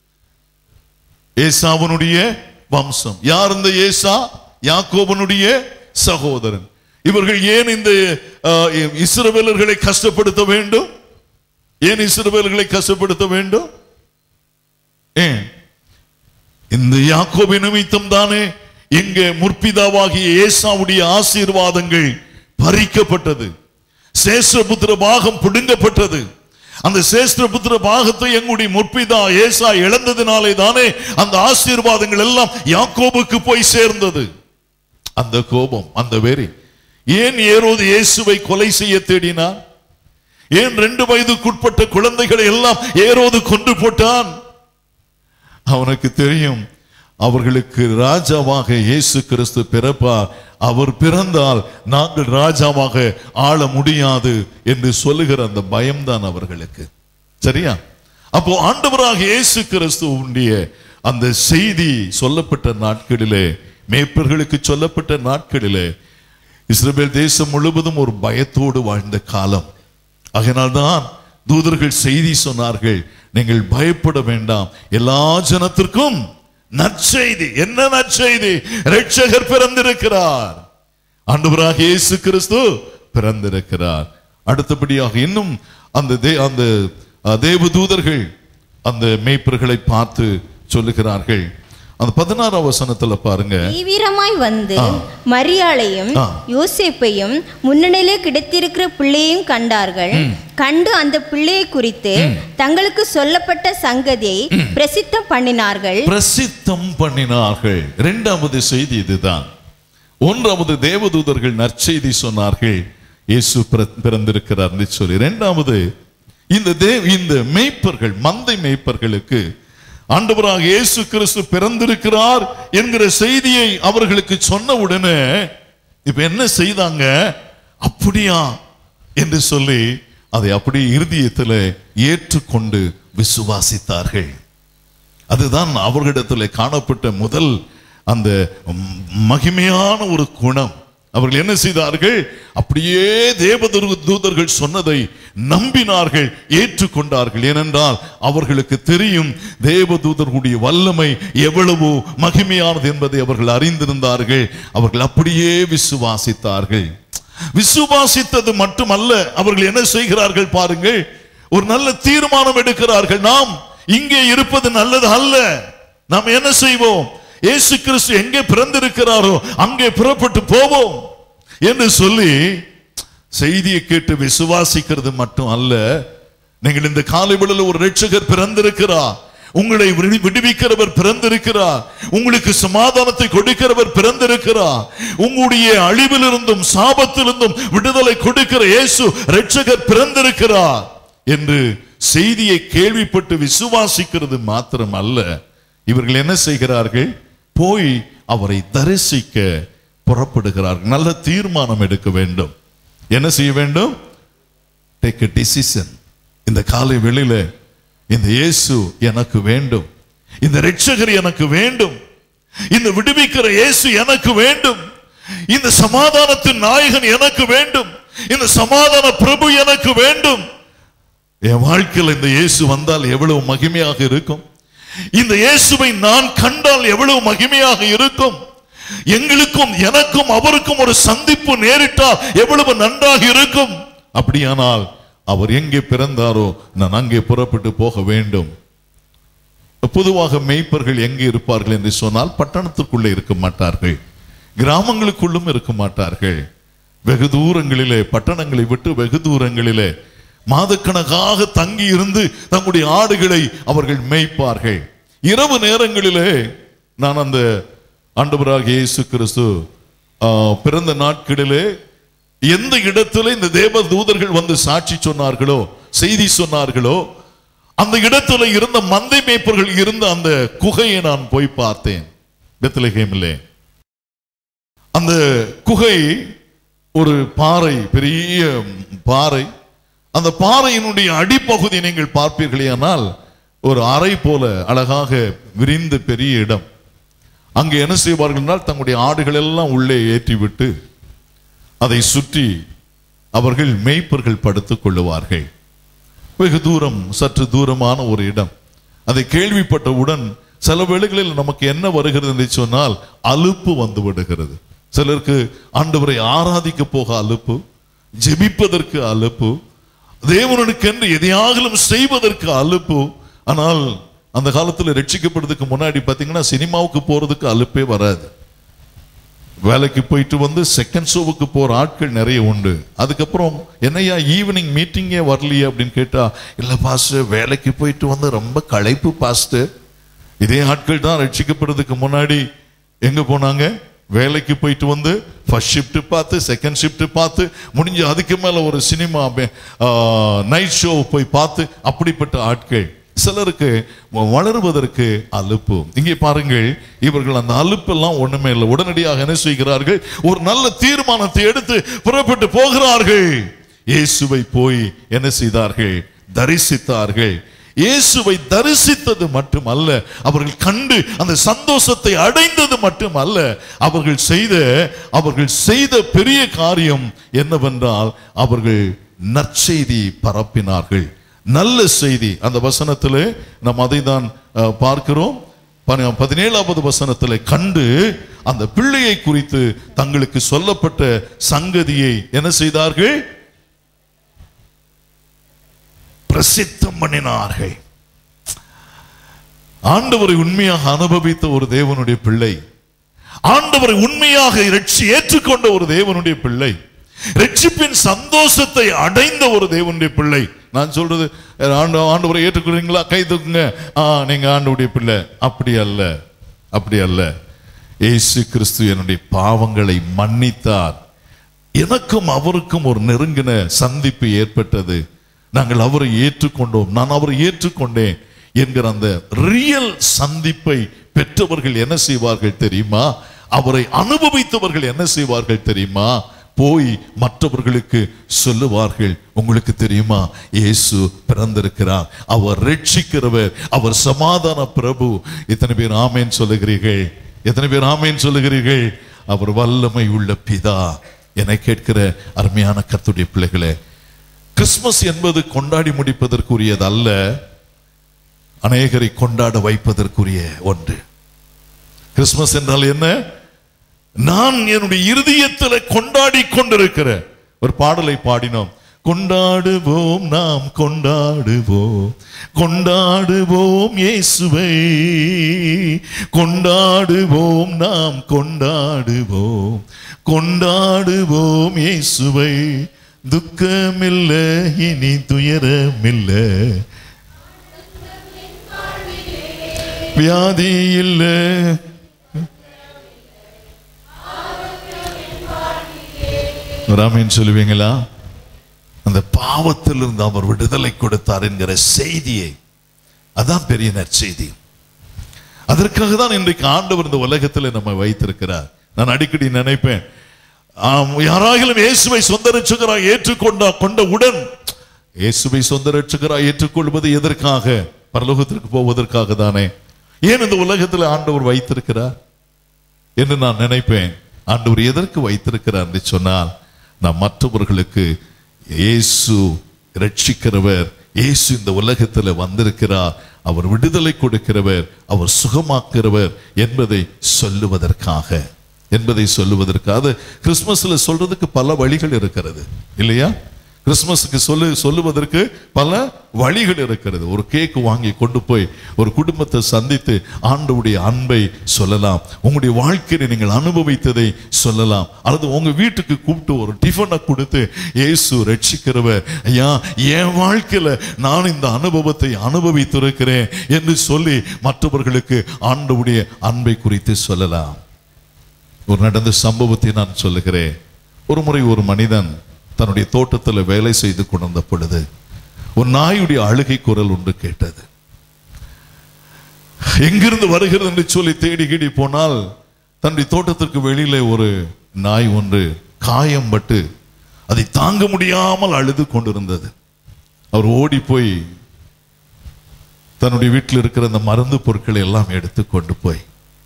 ஏசாவனுடைய வம்சம் யார் இந்த ஏசா யாக்கோபனுடைய சகோதரன் இவர்கள் ஏன் இந்த அஹ், இஸ்ரவேலர்களை கஷ்டப்படுத்த வேண்டும் ஏன் இஸ்ரவேலர்களை கஷ்டப்படுத்த வேண்டும் ஏன் இந்த யாக்கோபு நிமித்தம் தானே இங்க முற்பிதாவாகிய ஏசாவுடைய ஆசீர்வாதங்கள் பறிக்கப்பட்டது சேஷ்டபுத்திர பாகம் பிடுங்கப்பட்டது அந்த சேஷ்டபுத்திர பாகத்தை எங்களுடைய முற்பிதா ஏசா இழந்ததினாலே தானே அந்த ஆசீர்வாதங்கள் எல்லாம் யாக்கோபுக்கு போய் சேர்ந்தது அந்த கோபம் அந்த வெறி ஏன் ஏரோது இயேசுவை கொலை செய்ய தேடினார் ஏன் ரெண்டு வயதுக்குட்பட்ட குழந்தைகளை எல்லாம் ஏரோது கொண்டு போட்டான் அவனுக்கு தெரியும் அவர்களுக்கு ராஜாவாக இயேசு கிறிஸ்து பிறப்பார் அவர் பிறந்தால் நாங்கள் ராஜாவாக ஆள முடியாது என்று சொல்லுகிற அந்த பயம்தான் அவர்களுக்கு சரியா அப்போ ஆண்டவராக இயேசு கிறிஸ்துவுடைய அந்த செய்தி சொல்லப்பட்ட நாட்களிலே மேய்ப்பர்களுக்கு சொல்லப்பட்ட நாட்களிலே இஸ்ரவேல் தேசம் முழுவதும் ஒரு பயத்தோடு வாழ்ந்த காலம் அதனால்தான் தூதர்கள் செய்தி சொன்னார்கள் நீங்கள் பயப்பட வேண்டாம் எல்லா ஜனத்திற்கும் நற்செய்தி என்ன நற்செய்தி ரட்சகர் பிறந்திருக்கிறார் ஆண்டவராக இயேசு கிறிஸ்து பிறந்திருக்கிறார் அடுத்தபடியாக இன்னும் அந்த தே அந்த அஹ், தேவதூதர்கள் அந்த மேய்ப்பர்களை பார்த்து சொல்லுகிறார்கள் அந்த பதினாறாம் வசனத்துல பாருங்க
தீவிரமாய் வந்து
ஆ.
மரியாளையும்
ஆ.
யோசேப்பையும் முன்னணியிலே கிடைத்திருக்கிற பிள்ளையையும் கண்டார்கள் கண்டு அந்த பிள்ளையை குறித்து தங்களுக்கு சொல்லப்பட்ட சங்கதியை பிரசித்தம் பண்ணினார்கள்
பிரசித்தம் பண்ணினார்கள் இரண்டாவது செய்தி இதுதான் ஒன்றாவது தேவதூதர்கள் நற்செய்தி சொன்னார்கள் இயேசு பிற- பிறந்திருக்கிறார் என்று சொல்லி இரண்டாவது இந்த தேவ இந்த மேய்ப்பர்கள் மந்தை மேய்ப்பர்களுக்கு ஆண்டவராக இயேசு கிறிஸ்து பிறந்திருக்கிறார் என்கிற செய்தியை அவர்களுக்கு சொன்ன உடனே இப்ப என்ன செய்தாங்க அப்படியா என்று சொல்லி அதை அப்படியே இருதயத்தில் ஏற்றுக்கொண்டு விசுவாசித்தார்கள் அதுதான் அவர்களிடத்தில் காணப்பட்ட முதல் அந்த ம்- மகிமையான ஒரு குணம் அவர்கள் என்ன செய்தார்கள் அப்படியே தேவதூர் தூதர்கள் சொன்னதை நம்பினார்கள் ஏற்றுக்கொண்டார்கள் ஏனென்றால் அவர்களுக்கு தெரியும் தேவதூதர்களுடைய வல்லமை எவ்வளவு மகிமையானது என்பதை அவர்கள் அறிந்திருந்தார்கள் அவர்கள் அப்படியே விசுவாசித்தார்கள் விசுவாசித்தது மட்டுமல்ல அவர்கள் என்ன செய்கிறார்கள் பாருங்கள் ஒரு நல்ல தீர்மானம் எடுக்கிறார்கள் நாம் இங்கே இருப்பது நல்லது அல்ல நாம் என்ன செய்வோம் இயேசு கிறிஸ்து எங்கே பிறந்திருக்கிறாரோ அங்கே புறப்பட்டு போவோம் என்று சொல்லி செய்தியை கேட்டு விசுவாசிக்கிறது மட்டும் அல்ல நீங்கள் இந்த காலை வேளையில ஒரு ரட்சகர் பிறந்திருக்கிறார் உங்களை விடு- விடுவிக்கிறவர் பிறந்திருக்கிறார் உங்களுக்கு சமாதானத்தை கொடுக்கிறவர் பிறந்திருக்கிறார் உங்களுடைய அழிவிலிருந்தும் சாபத்திலிருந்தும் விடுதலை கொடுக்கிற இயேசு ரட்சகர் பிறந்திருக்கிறார் என்று செய்தியை கேள்விப்பட்டு விசுவாசிக்கிறது மாத்திரம் அல்ல இவர்கள் என்ன செய்கிறார்கள் போய் அவரை தரிசிக்க புறப்படுகிறார்கள் நல்ல தீர்மானம் எடுக்க வேண்டும் என்ன செய்ய வேண்டும் டேக் a டிசிஷன் இந்த காலை வெளியில இந்த இயேசு எனக்கு வேண்டும் இந்த ரட்சகர் எனக்கு வேண்டும் இந்த விடுவிக்கிற இயேசு எனக்கு வேண்டும் இந்த சமாதானத்தின் நாயகன் எனக்கு வேண்டும் இந்த சமாதான பிரபு எனக்கு வேண்டும் என் வாழ்க்கையில் இந்த இயேசு வந்தால் எவ்வளவு மகிமையாக இருக்கும் இந்த இயேசுவை நான் கண்டால் எவ்வளவு மகிமையாக இருக்கும் எங்களுக்கும் எனக்கும் அவருக்கும் ஒரு சந்திப்பு நேரிட்டால் எவ்வளவு நன்றாக இருக்கும் அப்படியானால் அவர் எங்கே பிறந்தாரோ நான் அங்கே புறப்பட்டு போக வேண்டும் பொதுவாக மேய்ப்பர்கள் எங்கே இருப்பார்கள் என்று சொன்னால் பட்டணத்துக்குள்ளே இருக்க மாட்டார்கள் கிராமங்களுக்குள்ளும் இருக்க மாட்டார்கள் வெகு தூரங்களிலே பட்டணங்களை விட்டு வெகு தூரங்களிலே மாதக்கணக்காக தங்கி இருந்து தங்களுடைய ஆடுகளை அவர்கள் மேய்ப்பார்கள் இரவு நேரங்களிலே நான் அந்த ஆண்டவராக இயேசு கிறிஸ்து ஆ, பிறந்த நாட்களிலே எந்த இடத்துல இந்த தேவ தூதர்கள் வந்து சாட்சி சொன்னார்களோ செய்தி சொன்னார்களோ அந்த இடத்துல இருந்த மந்தை மேய்ப்பர்கள் இருந்த அந்த குகையை நான் போய் பார்த்தேன் பெத்லகேமிலே அந்த குகை ஒரு பாறை பெரிய பாறை அந்த பாறையினுடைய அடிப்பகுதி நீங்கள் பார்ப்பீர்களேயானால் ஒரு அறை போல அழகாக விரிந்த பெரிய இடம் அங்கே என்ன செய்வார்கள் என்றால் தங்களுடைய ஆடுகள் எல்லாம் உள்ளே ஏற்றிவிட்டு அதை சுற்றி அவர்கள் மேய்ப்பர்கள் படுத்துக் கொள்ளுவார்கள் வெகு தூரம் சற்று தூரமான ஒரு இடம் அதை கேள்விப்பட்டவுடன் சில வேளைகளில் நமக்கு என்ன வருகிறது என்று சொன்னால் அலுப்பு வந்து விடுகிறது சிலருக்கு ஆண்டவரை ஆராதிக்க போக அலுப்பு ஜெபிப்பதற்கு அலுப்பு தேவனுக்கென்று எதையாகலும் செய்வதற்கு அலுப்பு ஆனால் அந்த காலத்துல ரட்சிக்கப்படுறதுக்கு முன்னாடி பாத்தீங்கன்னா சினிமாவுக்கு போறதுக்கு அலுப்பே வராது வேலைக்கு போயிட்டு வந்து செகண்ட் ஷோவுக்கு போற ஆட்கள் நிறைய உண்டு அதுக்கப்புறம் என்னையா ஈவினிங் மீட்டிங்கே வரலையே அப்படின்னு கேட்டா இல்ல பாஸ்டர் வேலைக்கு போயிட்டு வந்து ரொம்ப களைப்பு பாஸ்டர் இதே ஆட்கள் தான் ரட்சிக்கப்படுறதுக்கு முன்னாடி எங்க போனாங்க வேலைக்கு போயிட்டு வந்து ஃபர்ஸ்ட் ஷிஃப்ட் பார்த்து செகண்ட் ஷிஃப்ட் பார்த்து முடிஞ்சு அதுக்கு மேல ஒரு சினிமா நைட் ஷோ போய் பார்த்து அப்படிப்பட்ட ஆட்கள் சிலருக்கு வளருவதற்கு அலுப்பு இங்கே பாருங்கள் இவர்கள் அந்த அலுப்பெல்லாம் ஒண்ணுமே இல்லை உடனடியாக என்ன செய்கிறார்கள் ஒரு நல்ல தீர்மானத்தை எடுத்து புறப்பட்டு போகிறார்கள் இயேசுவை போய் என்ன செய்தார்கள் தரிசித்தார்கள் இயேசுவை தரிசித்தது மட்டுமல்ல அவர்கள் கண்டு அந்த சந்தோஷத்தை அடைந்தது மட்டுமல்ல அவர்கள் செய்த அவர்கள் செய்த பெரிய காரியம் என்னவென்றால் அவர்கள் நற்செய்தி பரப்பினார்கள் நல்ல செய்தி அந்த வசனத்திலே நாம் அதை தான் அஹ், பார்க்கிறோம் பன- பதினேழாவது வசனத்திலே கண்டு அந்த பிள்ளையை குறித்து தங்களுக்கு சொல்லப்பட்ட சங்கதியை என்ன செய்தார்கள் பிரசித்தம் பண்ணினார்கள் ஆண்டவரை உண்மையாக அனுபவித்த ஒரு தேவனுடைய பிள்ளை ஆண்டவரை உண்மையாக இரட்சி ஏற்றுக்கொண்ட ஒரு தேவனுடைய பிள்ளை ரட்சிப்பின் சந்தோஷத்தை அடைந்த ஒரு தேவனுடைய பிள்ளை நான் சொல்றது ஆண்டு ஆண்டவரை ஏற்றுக்கொள்றீங்களா கை தூக்குங்க ஆ நீங்க ஆண்டவருடைய பிள்ளை அப்படி அல்ல அப்படி அல்ல இயேசு கிறிஸ்து என்னுடைய பாவங்களை மன்னித்தார் எனக்கும் அவருக்கும் ஒரு நெருங்கின சந்திப்பு ஏற்பட்டது நாங்கள் அவரை ஏற்றுக்கொண்டோம் நான் அவரை ஏற்றுக்கொண்டேன் என்கிற அந்த ரியல் சந்திப்பை பெற்றவர்கள் என்ன செய்வார்கள் தெரியுமா அவரை அனுபவித்தவர்கள் என்ன செய்வார்கள் தெரியுமா போய் மற்றவர்களுக்கு சொல்லுவார்கள் உங்களுக்கு தெரியுமா இயேசு பிறந்திருக்கிறார் அவர் ரட்சிக்கிறவர் அவர் சமாதான பிரபு எத்தனை பேர் ஆமேன் சொல்லுகிறீர்கள் எத்தனை பேர் ஆமேன் சொல்லுகிறீர்கள் அவர் வல்லமை உள்ள பிதா என கேட்கிற அருமையான கர்த்தருடைய பிள்ளைகளே கிறிஸ்மஸ் என்பது கொண்டாடி முடிப்பதற்குரியது அல்ல அநேகரை கொண்டாட வைப்பதற்குரிய ஒன்று கிறிஸ்மஸ் என்றால் என்ன நான் என்னுடைய இருதயத்தில் கொண்டாடி கொண்டிருக்கிற ஒரு பாடலை பாடினோம் கொண்டாடுவோம் நாம் கொண்டாடுவோம் கொண்டாடுவோம் இயேசுவை கொண்டாடுவோம் நாம் கொண்டாடுவோம் கொண்டாடுவோம் இயேசுவை துக்கமில்ல இனி துயரமில்ல வியாதி இல்லை ராமேன் சொல்லுவீங்களா அந்த பாவத்திலிருந்து அவர் விடுதலை கொடுத்தார் என்கிற செய்தியை அதான் பெரிய நற்செய்தி அதற்காக தான் இன்றைக்கு ஆண்டவர் இந்த உலகத்தில் நம்ம வைத்திருக்கிறார் நான் அடிக்கடி நினைப்பேன் ஆம், யாராகிலும் இயேசுவை சொந்த ரட்சகராய் ஏற்றுக்கொண்டா கொண்டவுடன் இயேசுவை சொந்த ரட்சகராய் ஏற்றுக்கொள்வது எதற்காக பரலோகத்திற்கு போவதற்காக தானே ஏன் இந்த உலகத்தில் ஆண்டவர் வைத்திருக்கிறார் என்று நான் நினைப்பேன் ஆண்டவர் எதற்கு வைத்திருக்கிறார் என்று சொன்னால் நான் மற்றவர்களுக்கு இயேசு ரட்சிக்கிறவர் இயேசு இந்த உலகத்தில் வந்திருக்கிறார் அவர் விடுதலை கொடுக்கிறவர் அவர் சுகமாக்கிறவர் என்பதை சொல்லுவதற்காக என்பதை சொல்லுவதற்கு அது கிறிஸ்மஸ்ல சொல்றதுக்கு பல வழிகள் இருக்கிறது இல்லையா கிறிஸ்மஸுக்கு சொல்லு சொல்லுவதற்கு பல வழிகள் இருக்கிறது ஒரு கேக் வாங்கி கொண்டு போய் ஒரு குடும்பத்தை சந்தித்து ஆண்டவுடைய அன்பை சொல்லலாம் உங்களுடைய வாழ்க்கையை நீங்கள் அனுபவித்ததை சொல்லலாம் அல்லது உங்க வீட்டுக்கு கூப்பிட்டு ஒரு டிஃபனை கொடுத்து இயேசு ரட்சிக்கிறவர் ஐயா என் வாழ்க்கையில நான் இந்த அனுபவத்தை அனுபவித்திருக்கிறேன் என்று சொல்லி மற்றவர்களுக்கு ஆண்டவுடைய அன்பை குறித்து சொல்லலாம் ஒரு நடந்த சம்பவத்தை நான் சொல்லுகிறேன் ஒரு முறை ஒரு மனிதன் தன்னுடைய தோட்டத்தில் வேலை செய்து கொண்டிருந்த பொழுது ஒரு நாயுடைய அழுகை குரல் ஒன்று கேட்டது எங்கிருந்து வருகிறது என்று சொல்லி தேடி கீடி போனால் தன்னுடைய தோட்டத்திற்கு வெளியிலே ஒரு நாய் ஒன்று காயம் பட்டு அதை தாங்க முடியாமல் அழுது கொண்டிருந்தது அவர் ஓடி போய் தன்னுடைய வீட்டில் இருக்கிற அந்த மருந்து பொருட்களை எல்லாம் எடுத்து கொண்டு போய்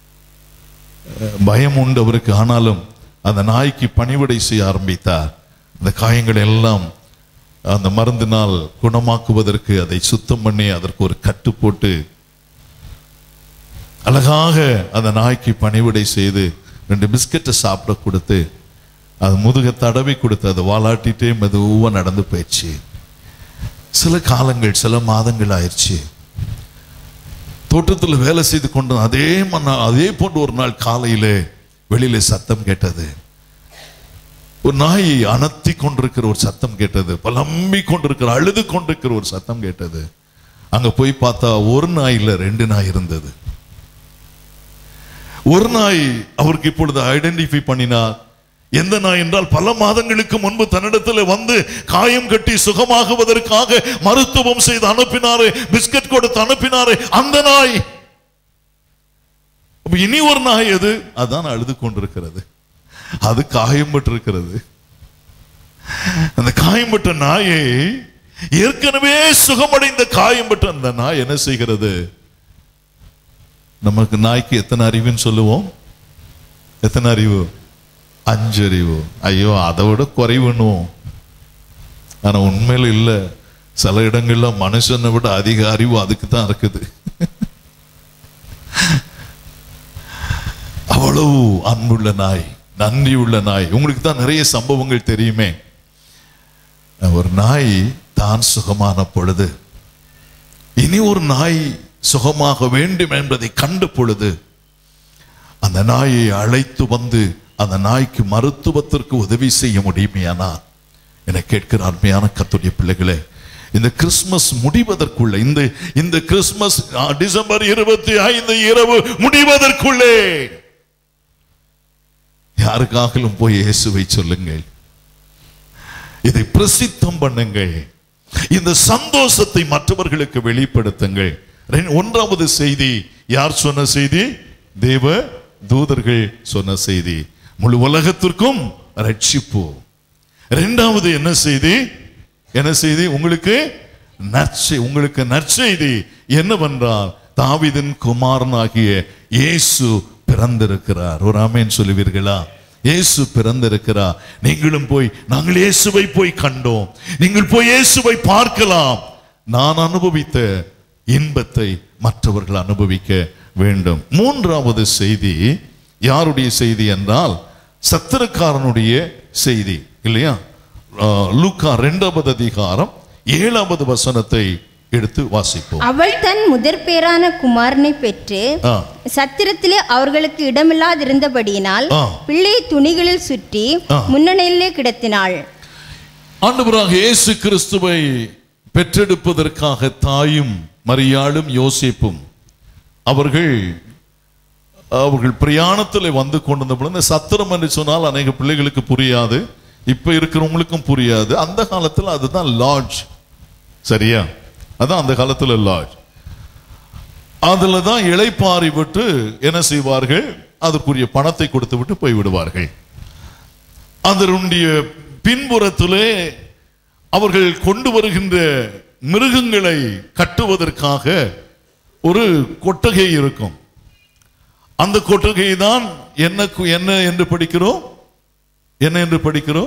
பயம் உண்டு அவருக்கு ஆனாலும் அந்த நாய்க்கு பணிவிடை செய்ய ஆரம்பித்தார் அந்த காயங்கள் எல்லாம் அந்த மருந்தினால் குணமாக்குவதற்கு அதை சுத்தம் பண்ணி அதற்கு ஒரு கட்டு போட்டு அழகாக அந்த நாய்க்கு பணிவிடை செய்து ரெண்டு பிஸ்கட்டை சாப்பிட கொடுத்து அது முதுக தடவி கொடுத்து அதை வாலாட்டிட்டே மெதுவா நடந்து போயிடுச்சு சில காலங்கள் சில மாதங்கள் ஆயிடுச்சு தோட்டத்தில் வேலை செய்து கொண்டு அதே மன்னா அதே போன்று ஒரு நாள் காலையிலே வெளியில சத்தம் கேட்டது ஒரு நாய் அனத்தி கொண்டிருக்கிற ஒரு சத்தம் கேட்டது பலம்பி கொண்டிருக்கிற அழுது கொண்டிருக்கிற ஒரு சத்தம் கேட்டது அங்க போய் பார்த்தா ஒரு நாய் இல்ல ரெண்டு நாய் இருந்தது ஒரு நாய் அவருக்கு இப்பொழுது ஐடென்டிஃபை பண்ணினார் எந்த நாய் என்றால் பல மாதங்களுக்கு முன்பு தன்னிடத்தில் வந்து காயம் கட்டி சுகமாகுவதற்காக மருத்துவம் செய்து அனுப்பினாரு பிஸ்கட் கொடுத்து அனுப்பினாரு அந்த நாய் அப்ப இனி ஒரு நாய் எது அதான் அழுது கொண்டிருக்கிறது அது காயம்பட்டிருக்கிறது அந்த காயம்பட்ட நாயை ஏற்கனவே சுகமடைந்த காயம்பட்ட அந்த நாய் என்ன செய்கிறது நமக்கு நாய்க்கு எத்தனை அறிவுன்னு சொல்லுவோம் எத்தனை அறிவு அஞ்சு அறிவு ஐயோ அதை விட குறைவுன்னுவோம் ஆனா உண்மையில இல்ல சில இடங்கள்ல மனுஷனை விட அதிக அறிவு அதுக்கு தான் இருக்குது அவ்வளவு அன்புள்ள நாய் நன்றி உள்ள நாய் உங்களுக்கு தான் நிறைய சம்பவங்கள் தெரியுமே ஒரு நாய் தான் சுகமான பொழுது இனி ஒரு நாய் சுகமாக வேண்டும் என்பதை கண்ட பொழுது அந்த நாயை அழைத்து வந்து அந்த நாய்க்கு மருத்துவத்திற்கு உதவி செய்ய முடியுமையானால் என கேட்கிற அருமையான கத்துடைய பிள்ளைகளே இந்த கிறிஸ்துமஸ் முடிவதற்குள்ள இந்த இந்த கிறிஸ்துமஸ் ஆ, டிசம்பர் இருபத்தி ஐந்து இரவு முடிவதற்குள்ளே யாருக்காகலும் போய் இயேசுவை சொல்லுங்கள் இதை பிரசித்தம் பண்ணுங்கள் இந்த சந்தோஷத்தை மற்றவர்களுக்கு வெளிப்படுத்துங்கள் ரெண்டு- ஒன்றாவது செய்தி யார் சொன்ன செய்தி தேவ தூதர்கள் சொன்ன செய்தி முழு உலகத்திற்கும் ரட்சிப்பு இரண்டாவது என்ன செய்தி என்ன செய்தி உங்களுக்கு நற்செய் உங்களுக்கு நற்செய்தி என்னவென்றால் தாவீதின் குமாரனாகிய இயேசு பிறந்திருக்கிறார் ஒரு ஆமேன் சொல்லுவீர்களா இயேசு பிறந்திருக்கிறார் நீங்களும் போய் நாங்கள் இயேசுவை போய் கண்டோம் நீங்கள் போய் இயேசுவை பார்க்கலாம் நான் அனுபவித்த இன்பத்தை மற்றவர்கள் அனுபவிக்க வேண்டும் மூன்றாவது செய்தி யாருடைய செய்தி என்றால் சத்திரக்காரனுடைய செய்தி இல்லையா ஆஹ், லூக்கா இரண்டாவது அதிகாரம் ஏழாவது வசனத்தை எடுத்து வாசிப்போம்
அவள் தன் முதற் பேரான குமாரனை பெற்று
ஆ,
சத்திரத்திலே அவர்களுக்கு இடமில்லாதிருந்தபடியினால்
ஆ.
பிள்ளை துணிகளில் சுற்றி
ஆ.
முன்னணியிலே கிடத்தினாள்
ஆண்டவராக இயேசு கிறிஸ்துவை பெற்றெடுப்பதற்காக தாயும் மரியாளும் யோசிப்பும் அவர்கள் அவர்கள் பிரயாணத்தில் வந்து கொண்டிருந்த பொழுது இந்த சத்திரம் என்று சொன்னால் அநேக பிள்ளைகளுக்கு புரியாது இப்ப இருக்கிறவங்களுக்கும் புரியாது அந்த காலத்துல அதுதான் லாட்ஜ் சரியா அதான் அந்த காலத்துல லாட்ஜ் அதுல தான் இளைப்பாரி விட்டு என்ன செய்வார்கள் அதற்குரிய பணத்தை கொடுத்து விட்டு போய் விடுவார்கள் அதனுடைய பின்புறத்திலே அவர்கள் கொண்டு வருகின்ற மிருகங்களை கட்டுவதற்காக ஒரு கொட்டகை இருக்கும் அந்த கொட்டகை தான் என்ன கு- என்ன என்று படிக்கிறோம் என்ன என்று படிக்கிறோம்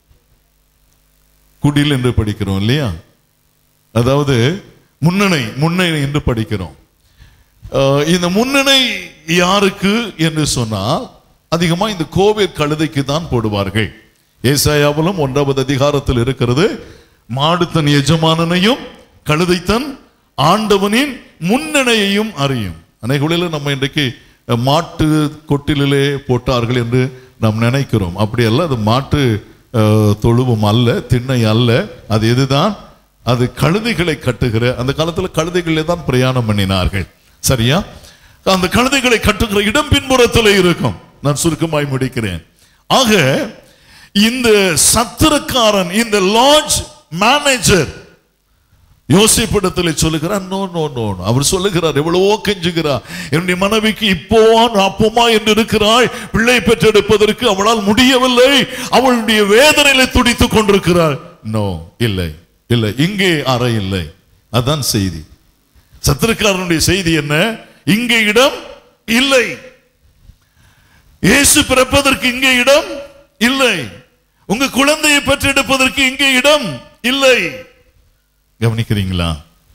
குடில் என்று படிக்கிறோம் இல்லையா அதாவது முன்னணை முன்னணை என்று படிக்கிறோம் அஹ் இந்த முன்னணை யாருக்கு என்று சொன்னால் அதிகமா இந்த கோவேர் கழுதைக்கு தான் போடுவார்கள் ஏசாயாவிலும் ஒன்றாவது அதிகாரத்தில் இருக்கிறது மாடு தன் எஜமானனையும் கழுதை தன் ஆண்டவனின் முன்னணையையும் அறியும் அனைகளில் நம்ம இன்றைக்கு அஹ், மாட்டு கொட்டிலே போட்டார்கள் என்று நாம் நினைக்கிறோம் அப்படி அல்ல அது மாட்டு அஹ், தொழுவம் அல்ல திண்ணை அல்ல அது எதுதான் அது கழுதைகளை கட்டுகிற அந்த காலத்துல கழுதைகளே தான் பிரயாணம் பண்ணினார்கள் சரியா அந்த கழுதைகளை கட்டுகிற இடம் பின்புறத்தில் இருக்கும் நான் சுருக்கமாய் முடிக்கிறேன் ஆக இந்த சத்திரக்காரன் இந்த லாட்ஜ் மேனேஜர் யோசிப்பிடத்தில் சொல்லுகிறார் நோ நோ நோ அவர் சொல்லுகிறார் எவ்வளவோ கெஞ்சுகிறார் என்னுடைய மனைவிக்கு இப்போவா அப்பமா என்று இருக்கிறாய் பிள்ளை பெற்றெடுப்பதற்கு அவளால் முடியவில்லை அவளுடைய வேதனையில துடித்துக் கொண்டிருக்கிறார் நோ இல்லை இல்லை இங்கே அறை இல்லை அதான் செய்தி சத்திரக்காரனுடைய செய்தி என்ன இங்கே இடம் இல்லை இயேசு பிறப்பதற்கு இங்கே இடம் இல்லை உங்க குழந்தையை பெற்றெடுப்பதற்கு இங்கே இடம் இல்லை கவனிக்கிறீங்களா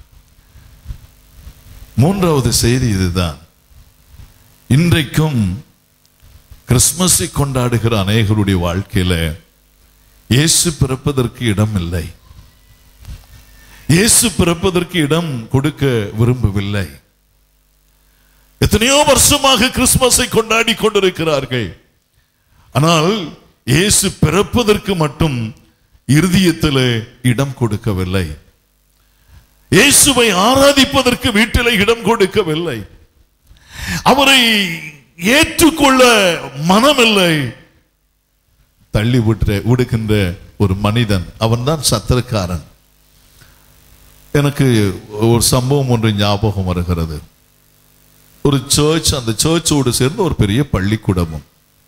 மூன்றாவது செய்தி இதுதான் இன்றைக்கும் கிறிஸ்துமஸை கொண்டாடுகிற அநேகருடைய வாழ்க்கையில இயேசு பிறப்பதற்கு இடம் இல்லை இயேசு பிறப்பதற்கு இடம் கொடுக்க விரும்பவில்லை எத்தனையோ வருஷமாக கிறிஸ்துமஸை கொண்டாடி கொண்டிருக்கிறார்கள் ஆனால் இயேசு பிறப்பதற்கு மட்டும் இருதயத்தில் இடம் கொடுக்கவில்லை இயேசுவை ஆராதிப்பதற்கு வீட்டில் இடம் கொடுக்கவில்லை அவரை ஏற்றுக்கொள்ள மனமில்லை தள்ளி விட்டு விடுகின்ற ஒரு மனிதன் அவன்தான் சத்திரக்காரன் எனக்கு ஒரு சம்பவம் ஒன்று ஞாபகம் வருகிறது ஒரு சர்ச் அந்த சர்ச்சோடு சேர்ந்து ஒரு பெரிய பள்ளிக்கூடமும்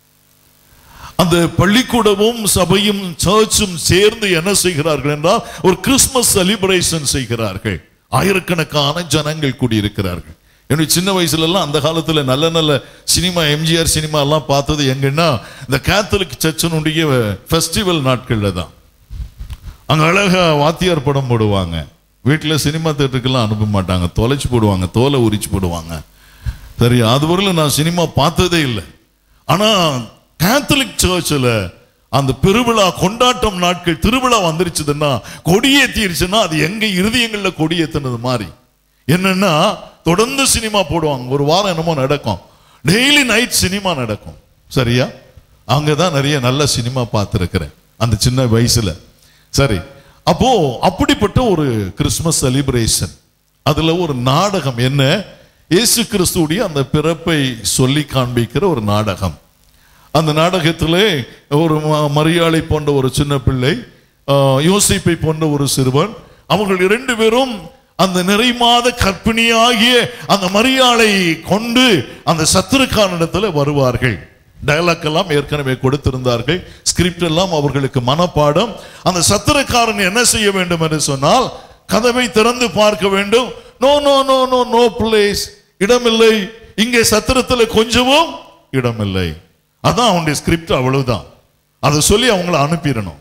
அந்த பள்ளிக்கூடமும் சபையும் சர்ச்சும் சேர்ந்து என்ன செய்கிறார்கள் என்றால் ஒரு கிறிஸ்துமஸ் செலிப்ரேஷன் செய்கிறார்கள் ஆயிரக்கணக்கான ஜனங்கள் கூடியிருக்கிறார்கள் என்னுடைய சின்ன வயசுல எல்லாம் அந்த காலத்துல நல்ல நல்ல சினிமா எம்ஜிஆர் சினிமா எல்லாம் பார்த்தது எங்கன்னா இந்த கேத்தலிக் சர்ச்சினுடைய ஃபெஸ்டிவல் நாட்கள்ல தான் அங்க அழகா வாத்தியார் படம் போடுவாங்க வீட்டுல சினிமா தேட்டருக்கெல்லாம் அனுப்ப மாட்டாங்க தொலைச்சு போடுவாங்க தோலை உரிச்சு போடுவாங்க சரி அதுவரையில நான் சினிமா பார்த்ததே இல்லை ஆனா கேத்தலிக் சர்ச்சில் அந்த பெருவிழா கொண்டாட்டம் நாட்கள் திருவிழா வந்துருச்சுதுன்னா கொடியேத்திருச்சுன்னா அது எங்க இருதயங்கள்ல கொடியேத்தினது மாதிரி என்னன்னா தொடர்ந்து சினிமா போடுவாங்க ஒரு வாரம் என்னமோ நடக்கும் டெய்லி நைட் சினிமா நடக்கும் சரியா அங்கதான் நிறைய நல்ல சினிமா பார்த்துருக்கிறேன் அந்த சின்ன வயசுல சரி அப்போ அப்படிப்பட்ட ஒரு கிறிஸ்துமஸ் செலிப்ரேஷன் அதுல ஒரு நாடகம் என்ன இயேசு கிறிஸ்துவுடைய அந்த பிறப்பை சொல்லி காண்பிக்கிற ஒரு நாடகம் அந்த நாடகத்திலே ஒரு ம- மரியாளை போன்ற ஒரு சின்ன பிள்ளை ஆஹ், யோசிப்பை போன்ற ஒரு சிறுவன் அவர்கள் இரண்டு பேரும் அந்த நிறைமாத கற்பிணியாகிய அந்த மரியாளை கொண்டு அந்த சத்துருக்கானிடத்துல வருவார்கள் டயலாக் எல்லாம் ஏற்கனவே கொடுத்திருந்தார்கள் ஸ்கிரிப்ட் எல்லாம் அவர்களுக்கு மனப்பாடம் அந்த சத்திரக்காரன் என்ன செய்ய வேண்டும் என்று சொன்னால் கதவை திறந்து பார்க்க வேண்டும் no no no no no place இடமில்லை இங்கே சத்திரத்துல கொஞ்சமும் இடமில்லை அதான் அவனுடைய ஸ்கிரிப்ட் அவ்வளவுதான் அதை சொல்லி அவங்கள அனுப்பிடணும்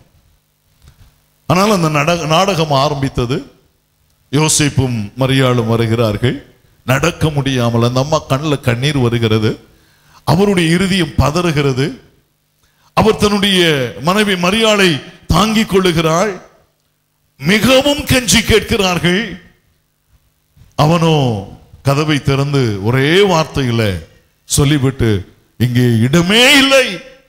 ஆனால் அந்த நட- நாடகம் ஆரம்பித்தது யோசிப்பும் மரியாளும் வருகிறார்கள் நடக்க முடியாமல் அந்த அம்மா கண்ணில் கண்ணீர் வருகிறது அவருடைய இருதயம் பதறுகிறது அவர் தன்னுடைய மனைவி மரியாளை தாங்கிக் கொள்ளுகிறாள் மிகவும் கெஞ்சி கேட்கிறார்கள் அவனோ கதவை திறந்து ஒரே வார்த்தையில சொல்லிவிட்டு இங்கே இடமே இல்லை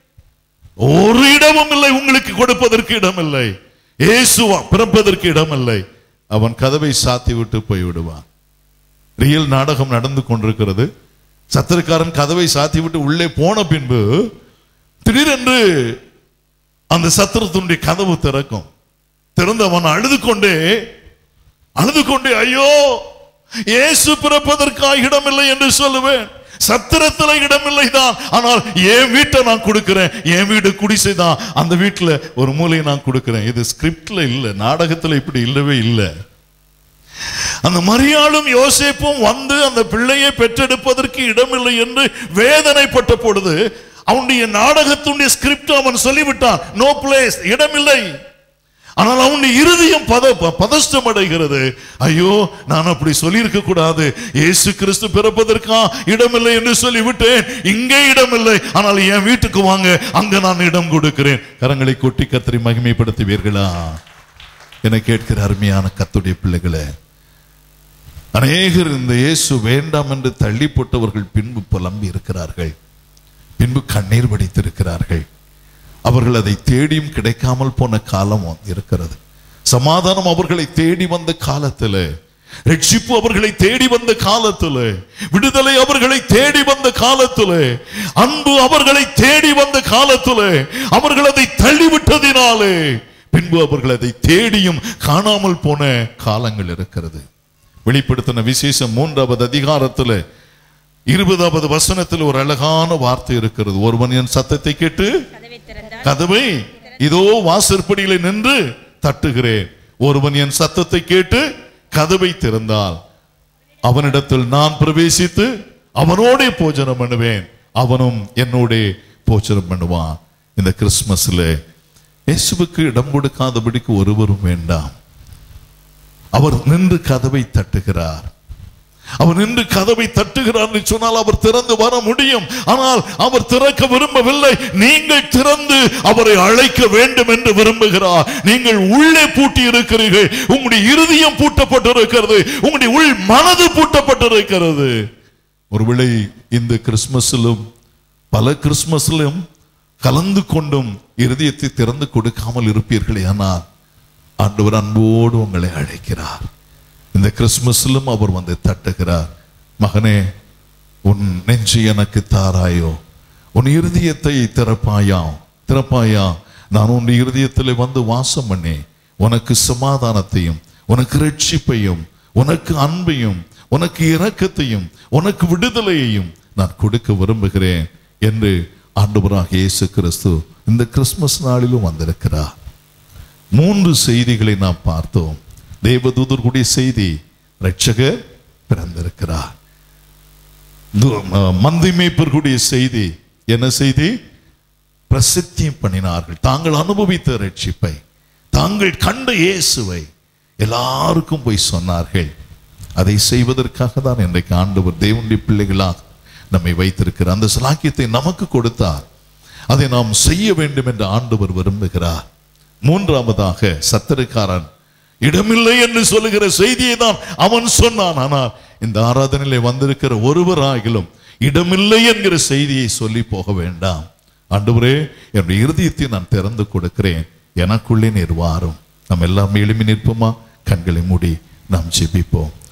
ஒரு இடமும் இல்லை உங்களுக்கு கொடுப்பதற்கு இடம் இல்லை இயேசுவா பிறப்பதற்கு இடம் இல்லை அவன் கதவை சாத்தி விட்டு போய் விடுவான் ரியல் நாடகம் நடந்து கொண்டிருக்கிறது சத்திரக்காரன் கதவை சாத்தி விட்டு உள்ளே போன பின்பு திடீரென்று அந்த சத்திரத்தினுடைய கதவு திறக்கும் திறந்து அவன் அழுது கொண்டே அழுது கொண்டே ஐயோ இயேசு பிறப்பதற்காக இடமில்லை என்று சொல்லுவேன் சத்திரத்துல இடமில்லை தான் ஆனால் என் வீட்டை நான் கொடுக்கிறேன் என் வீடு குடிசை தான் அந்த வீட்டுல ஒரு மூலையை நான் கொடுக்கிறேன் இது ஸ்கிரிப்ட்ல இல்ல நாடகத்துல இப்படி இல்லவே இல்லை அந்த மரியாளும் யோசேப்பும் வந்து அந்த பிள்ளையை பெற்றெடுப்பதற்கு இடமில்லை என்று வேதனைப்பட்ட பொழுது அவனுடைய நாடகத்துடைய ஸ்கிரிப்ட் அவன் சொல்லிவிட்டான் நோ பிளேஸ் இடமில்லை ஆனால் அவனுடைய இருதயம் பத பதஷ்டம் அடைகிறது ஐயோ நான் அப்படி சொல்லியிருக்க கூடாது இயேசு கிறிஸ்து பிறப்பதற்கா இடமில்லை என்று சொல்லி விட்டேன் இங்கே இடமில்லை ஆனால் என் வீட்டுக்கு வாங்க அங்க நான் இடம் கொடுக்கிறேன் கரங்களை கொட்டி கத்தரி மகிமைப்படுத்துவீர்களா என கேட்கிற அருமையான கத்துடைய பிள்ளைகளே அநேகர் இந்த இயேசு வேண்டாம் என்று தள்ளி போட்டவர்கள் பின்பு புலம்பி இருக்கிறார்கள் பின்பு கண்ணீர் வடித்திருக்கிறார்கள் அவர்கள் அதை தேடியும் கிடைக்காமல் போன காலம் இருக்கிறது சமாதானம் அவர்களை தேடி வந்த காலத்துல ரட்சிப்பு அவர்களை தேடி வந்த காலத்துல விடுதலை அவர்களை தேடி வந்த காலத்துல அன்பு அவர்களை தேடி வந்த காலத்துல அவர்கள் அதை தள்ளிவிட்டதினாலே பின்பு அவர்கள் அதை தேடியும் காணாமல் போன காலங்கள் இருக்கிறது வெளிப்படுத்தின விசேஷம் மூன்றாவது அதிகாரத்துல இருபதாவது வசனத்தில் ஒரு அழகான வார்த்தை இருக்கிறது ஒருவன் என் சத்தத்தை கேட்டு
கதவை திறந்தார்
கதவை இதோ வாசற்படியில நின்று தட்டுகிறேன் ஒருவன் என் சத்தத்தை கேட்டு கதவை திறந்தால் அவனிடத்தில் நான் பிரவேசித்து அவனோடே போஜனம் பண்ணுவேன் அவனும் என்னோடே போஜனம் பண்ணுவான் இந்த கிறிஸ்துமஸ்ல இயேசுவுக்கு இடம் கொடுக்காதபடிக்கு ஒருவரும் வேண்டாம் அவர் நின்று கதவை தட்டுகிறார் அவர் நின்று கதவை தட்டுகிறார் என்று சொன்னால் அவர் திறந்து வர முடியும் ஆனால் அவர் திறக்க விரும்பவில்லை நீங்கள் திறந்து அவரை அழைக்க வேண்டும் என்று விரும்புகிறார் நீங்கள் உள்ளே பூட்டி இருக்கிறீர்கள் உங்களுடைய இருதயம் பூட்டப்பட்டிருக்கிறது உங்களுடைய உள் மனது பூட்டப்பட்டிருக்கிறது ஒருவேளை இந்த கிறிஸ்துமஸிலும் பல கிறிஸ்துமஸிலும் கலந்து கொண்டும் இருதயத்தை திறந்து கொடுக்காமல் இருப்பீர்களே ஆனால் ஆண்டவர் அன்போடு உங்களை அழைக்கிறார் இந்த கிறிஸ்துமஸிலும் அவர் வந்து தட்டுகிறார் மகனே உன் நெஞ்சு எனக்கு தாராயோ உன் இருதயத்தை திறப்பாயா திறப்பாயா நான் உன் இருதயத்தில் வந்து வாசம் பண்ணி உனக்கு சமாதானத்தையும் உனக்கு ரட்சிப்பையும் உனக்கு அன்பையும் உனக்கு இரக்கத்தையும் உனக்கு விடுதலையையும் நான் கொடுக்க விரும்புகிறேன் என்று ஆண்டவராக இயேசு கிறிஸ்து இந்த கிறிஸ்துமஸ் நாளிலும் வந்திருக்கிறார் மூன்று செய்திகளை நாம் பார்த்தோம் தேவதூதர்களுடைய செய்தி ரட்சகர் பிறந்திருக்கிறார் து- ம- மந்தை மேய்ப்பர்களுடைய செய்தி என்ன செய்தி பிரசித்தியம் பண்ணினார்கள் தாங்கள் அனுபவித்த ரட்சிப்பை தாங்கள் கண்ட இயேசுவை எல்லாருக்கும் போய் சொன்னார்கள் அதை செய்வதற்காக தான் இன்றைக்கு ஆண்டவர் தேவனுடைய பிள்ளைகளாக நம்மை வைத்திருக்கிறார் அந்த சலாக்கியத்தை நமக்கு கொடுத்தார் அதை நாம் செய்ய வேண்டும் என்று ஆண்டவர் விரும்புகிறார் மூன்றாவதாக சத்தருக்காரன் இடமில்லை என்று சொல்லுகிற செய்தியை தான் அவன் சொன்னான் ஆனால் இந்த ஆராதனையிலே வந்திருக்கிற ஒருவராகிலும் இடமில்லை என்கிற செய்தியை சொல்லி போக வேண்டாம் ஆண்டவரே என்னுடைய இருதயத்தை நான் திறந்து கொடுக்கிறேன் எனக்குள்ளே நீர் வாரும் நம்ம எல்லாம் எழுமி நிற்போமா கண்களை மூடி நாம் ஜெபிப்போம்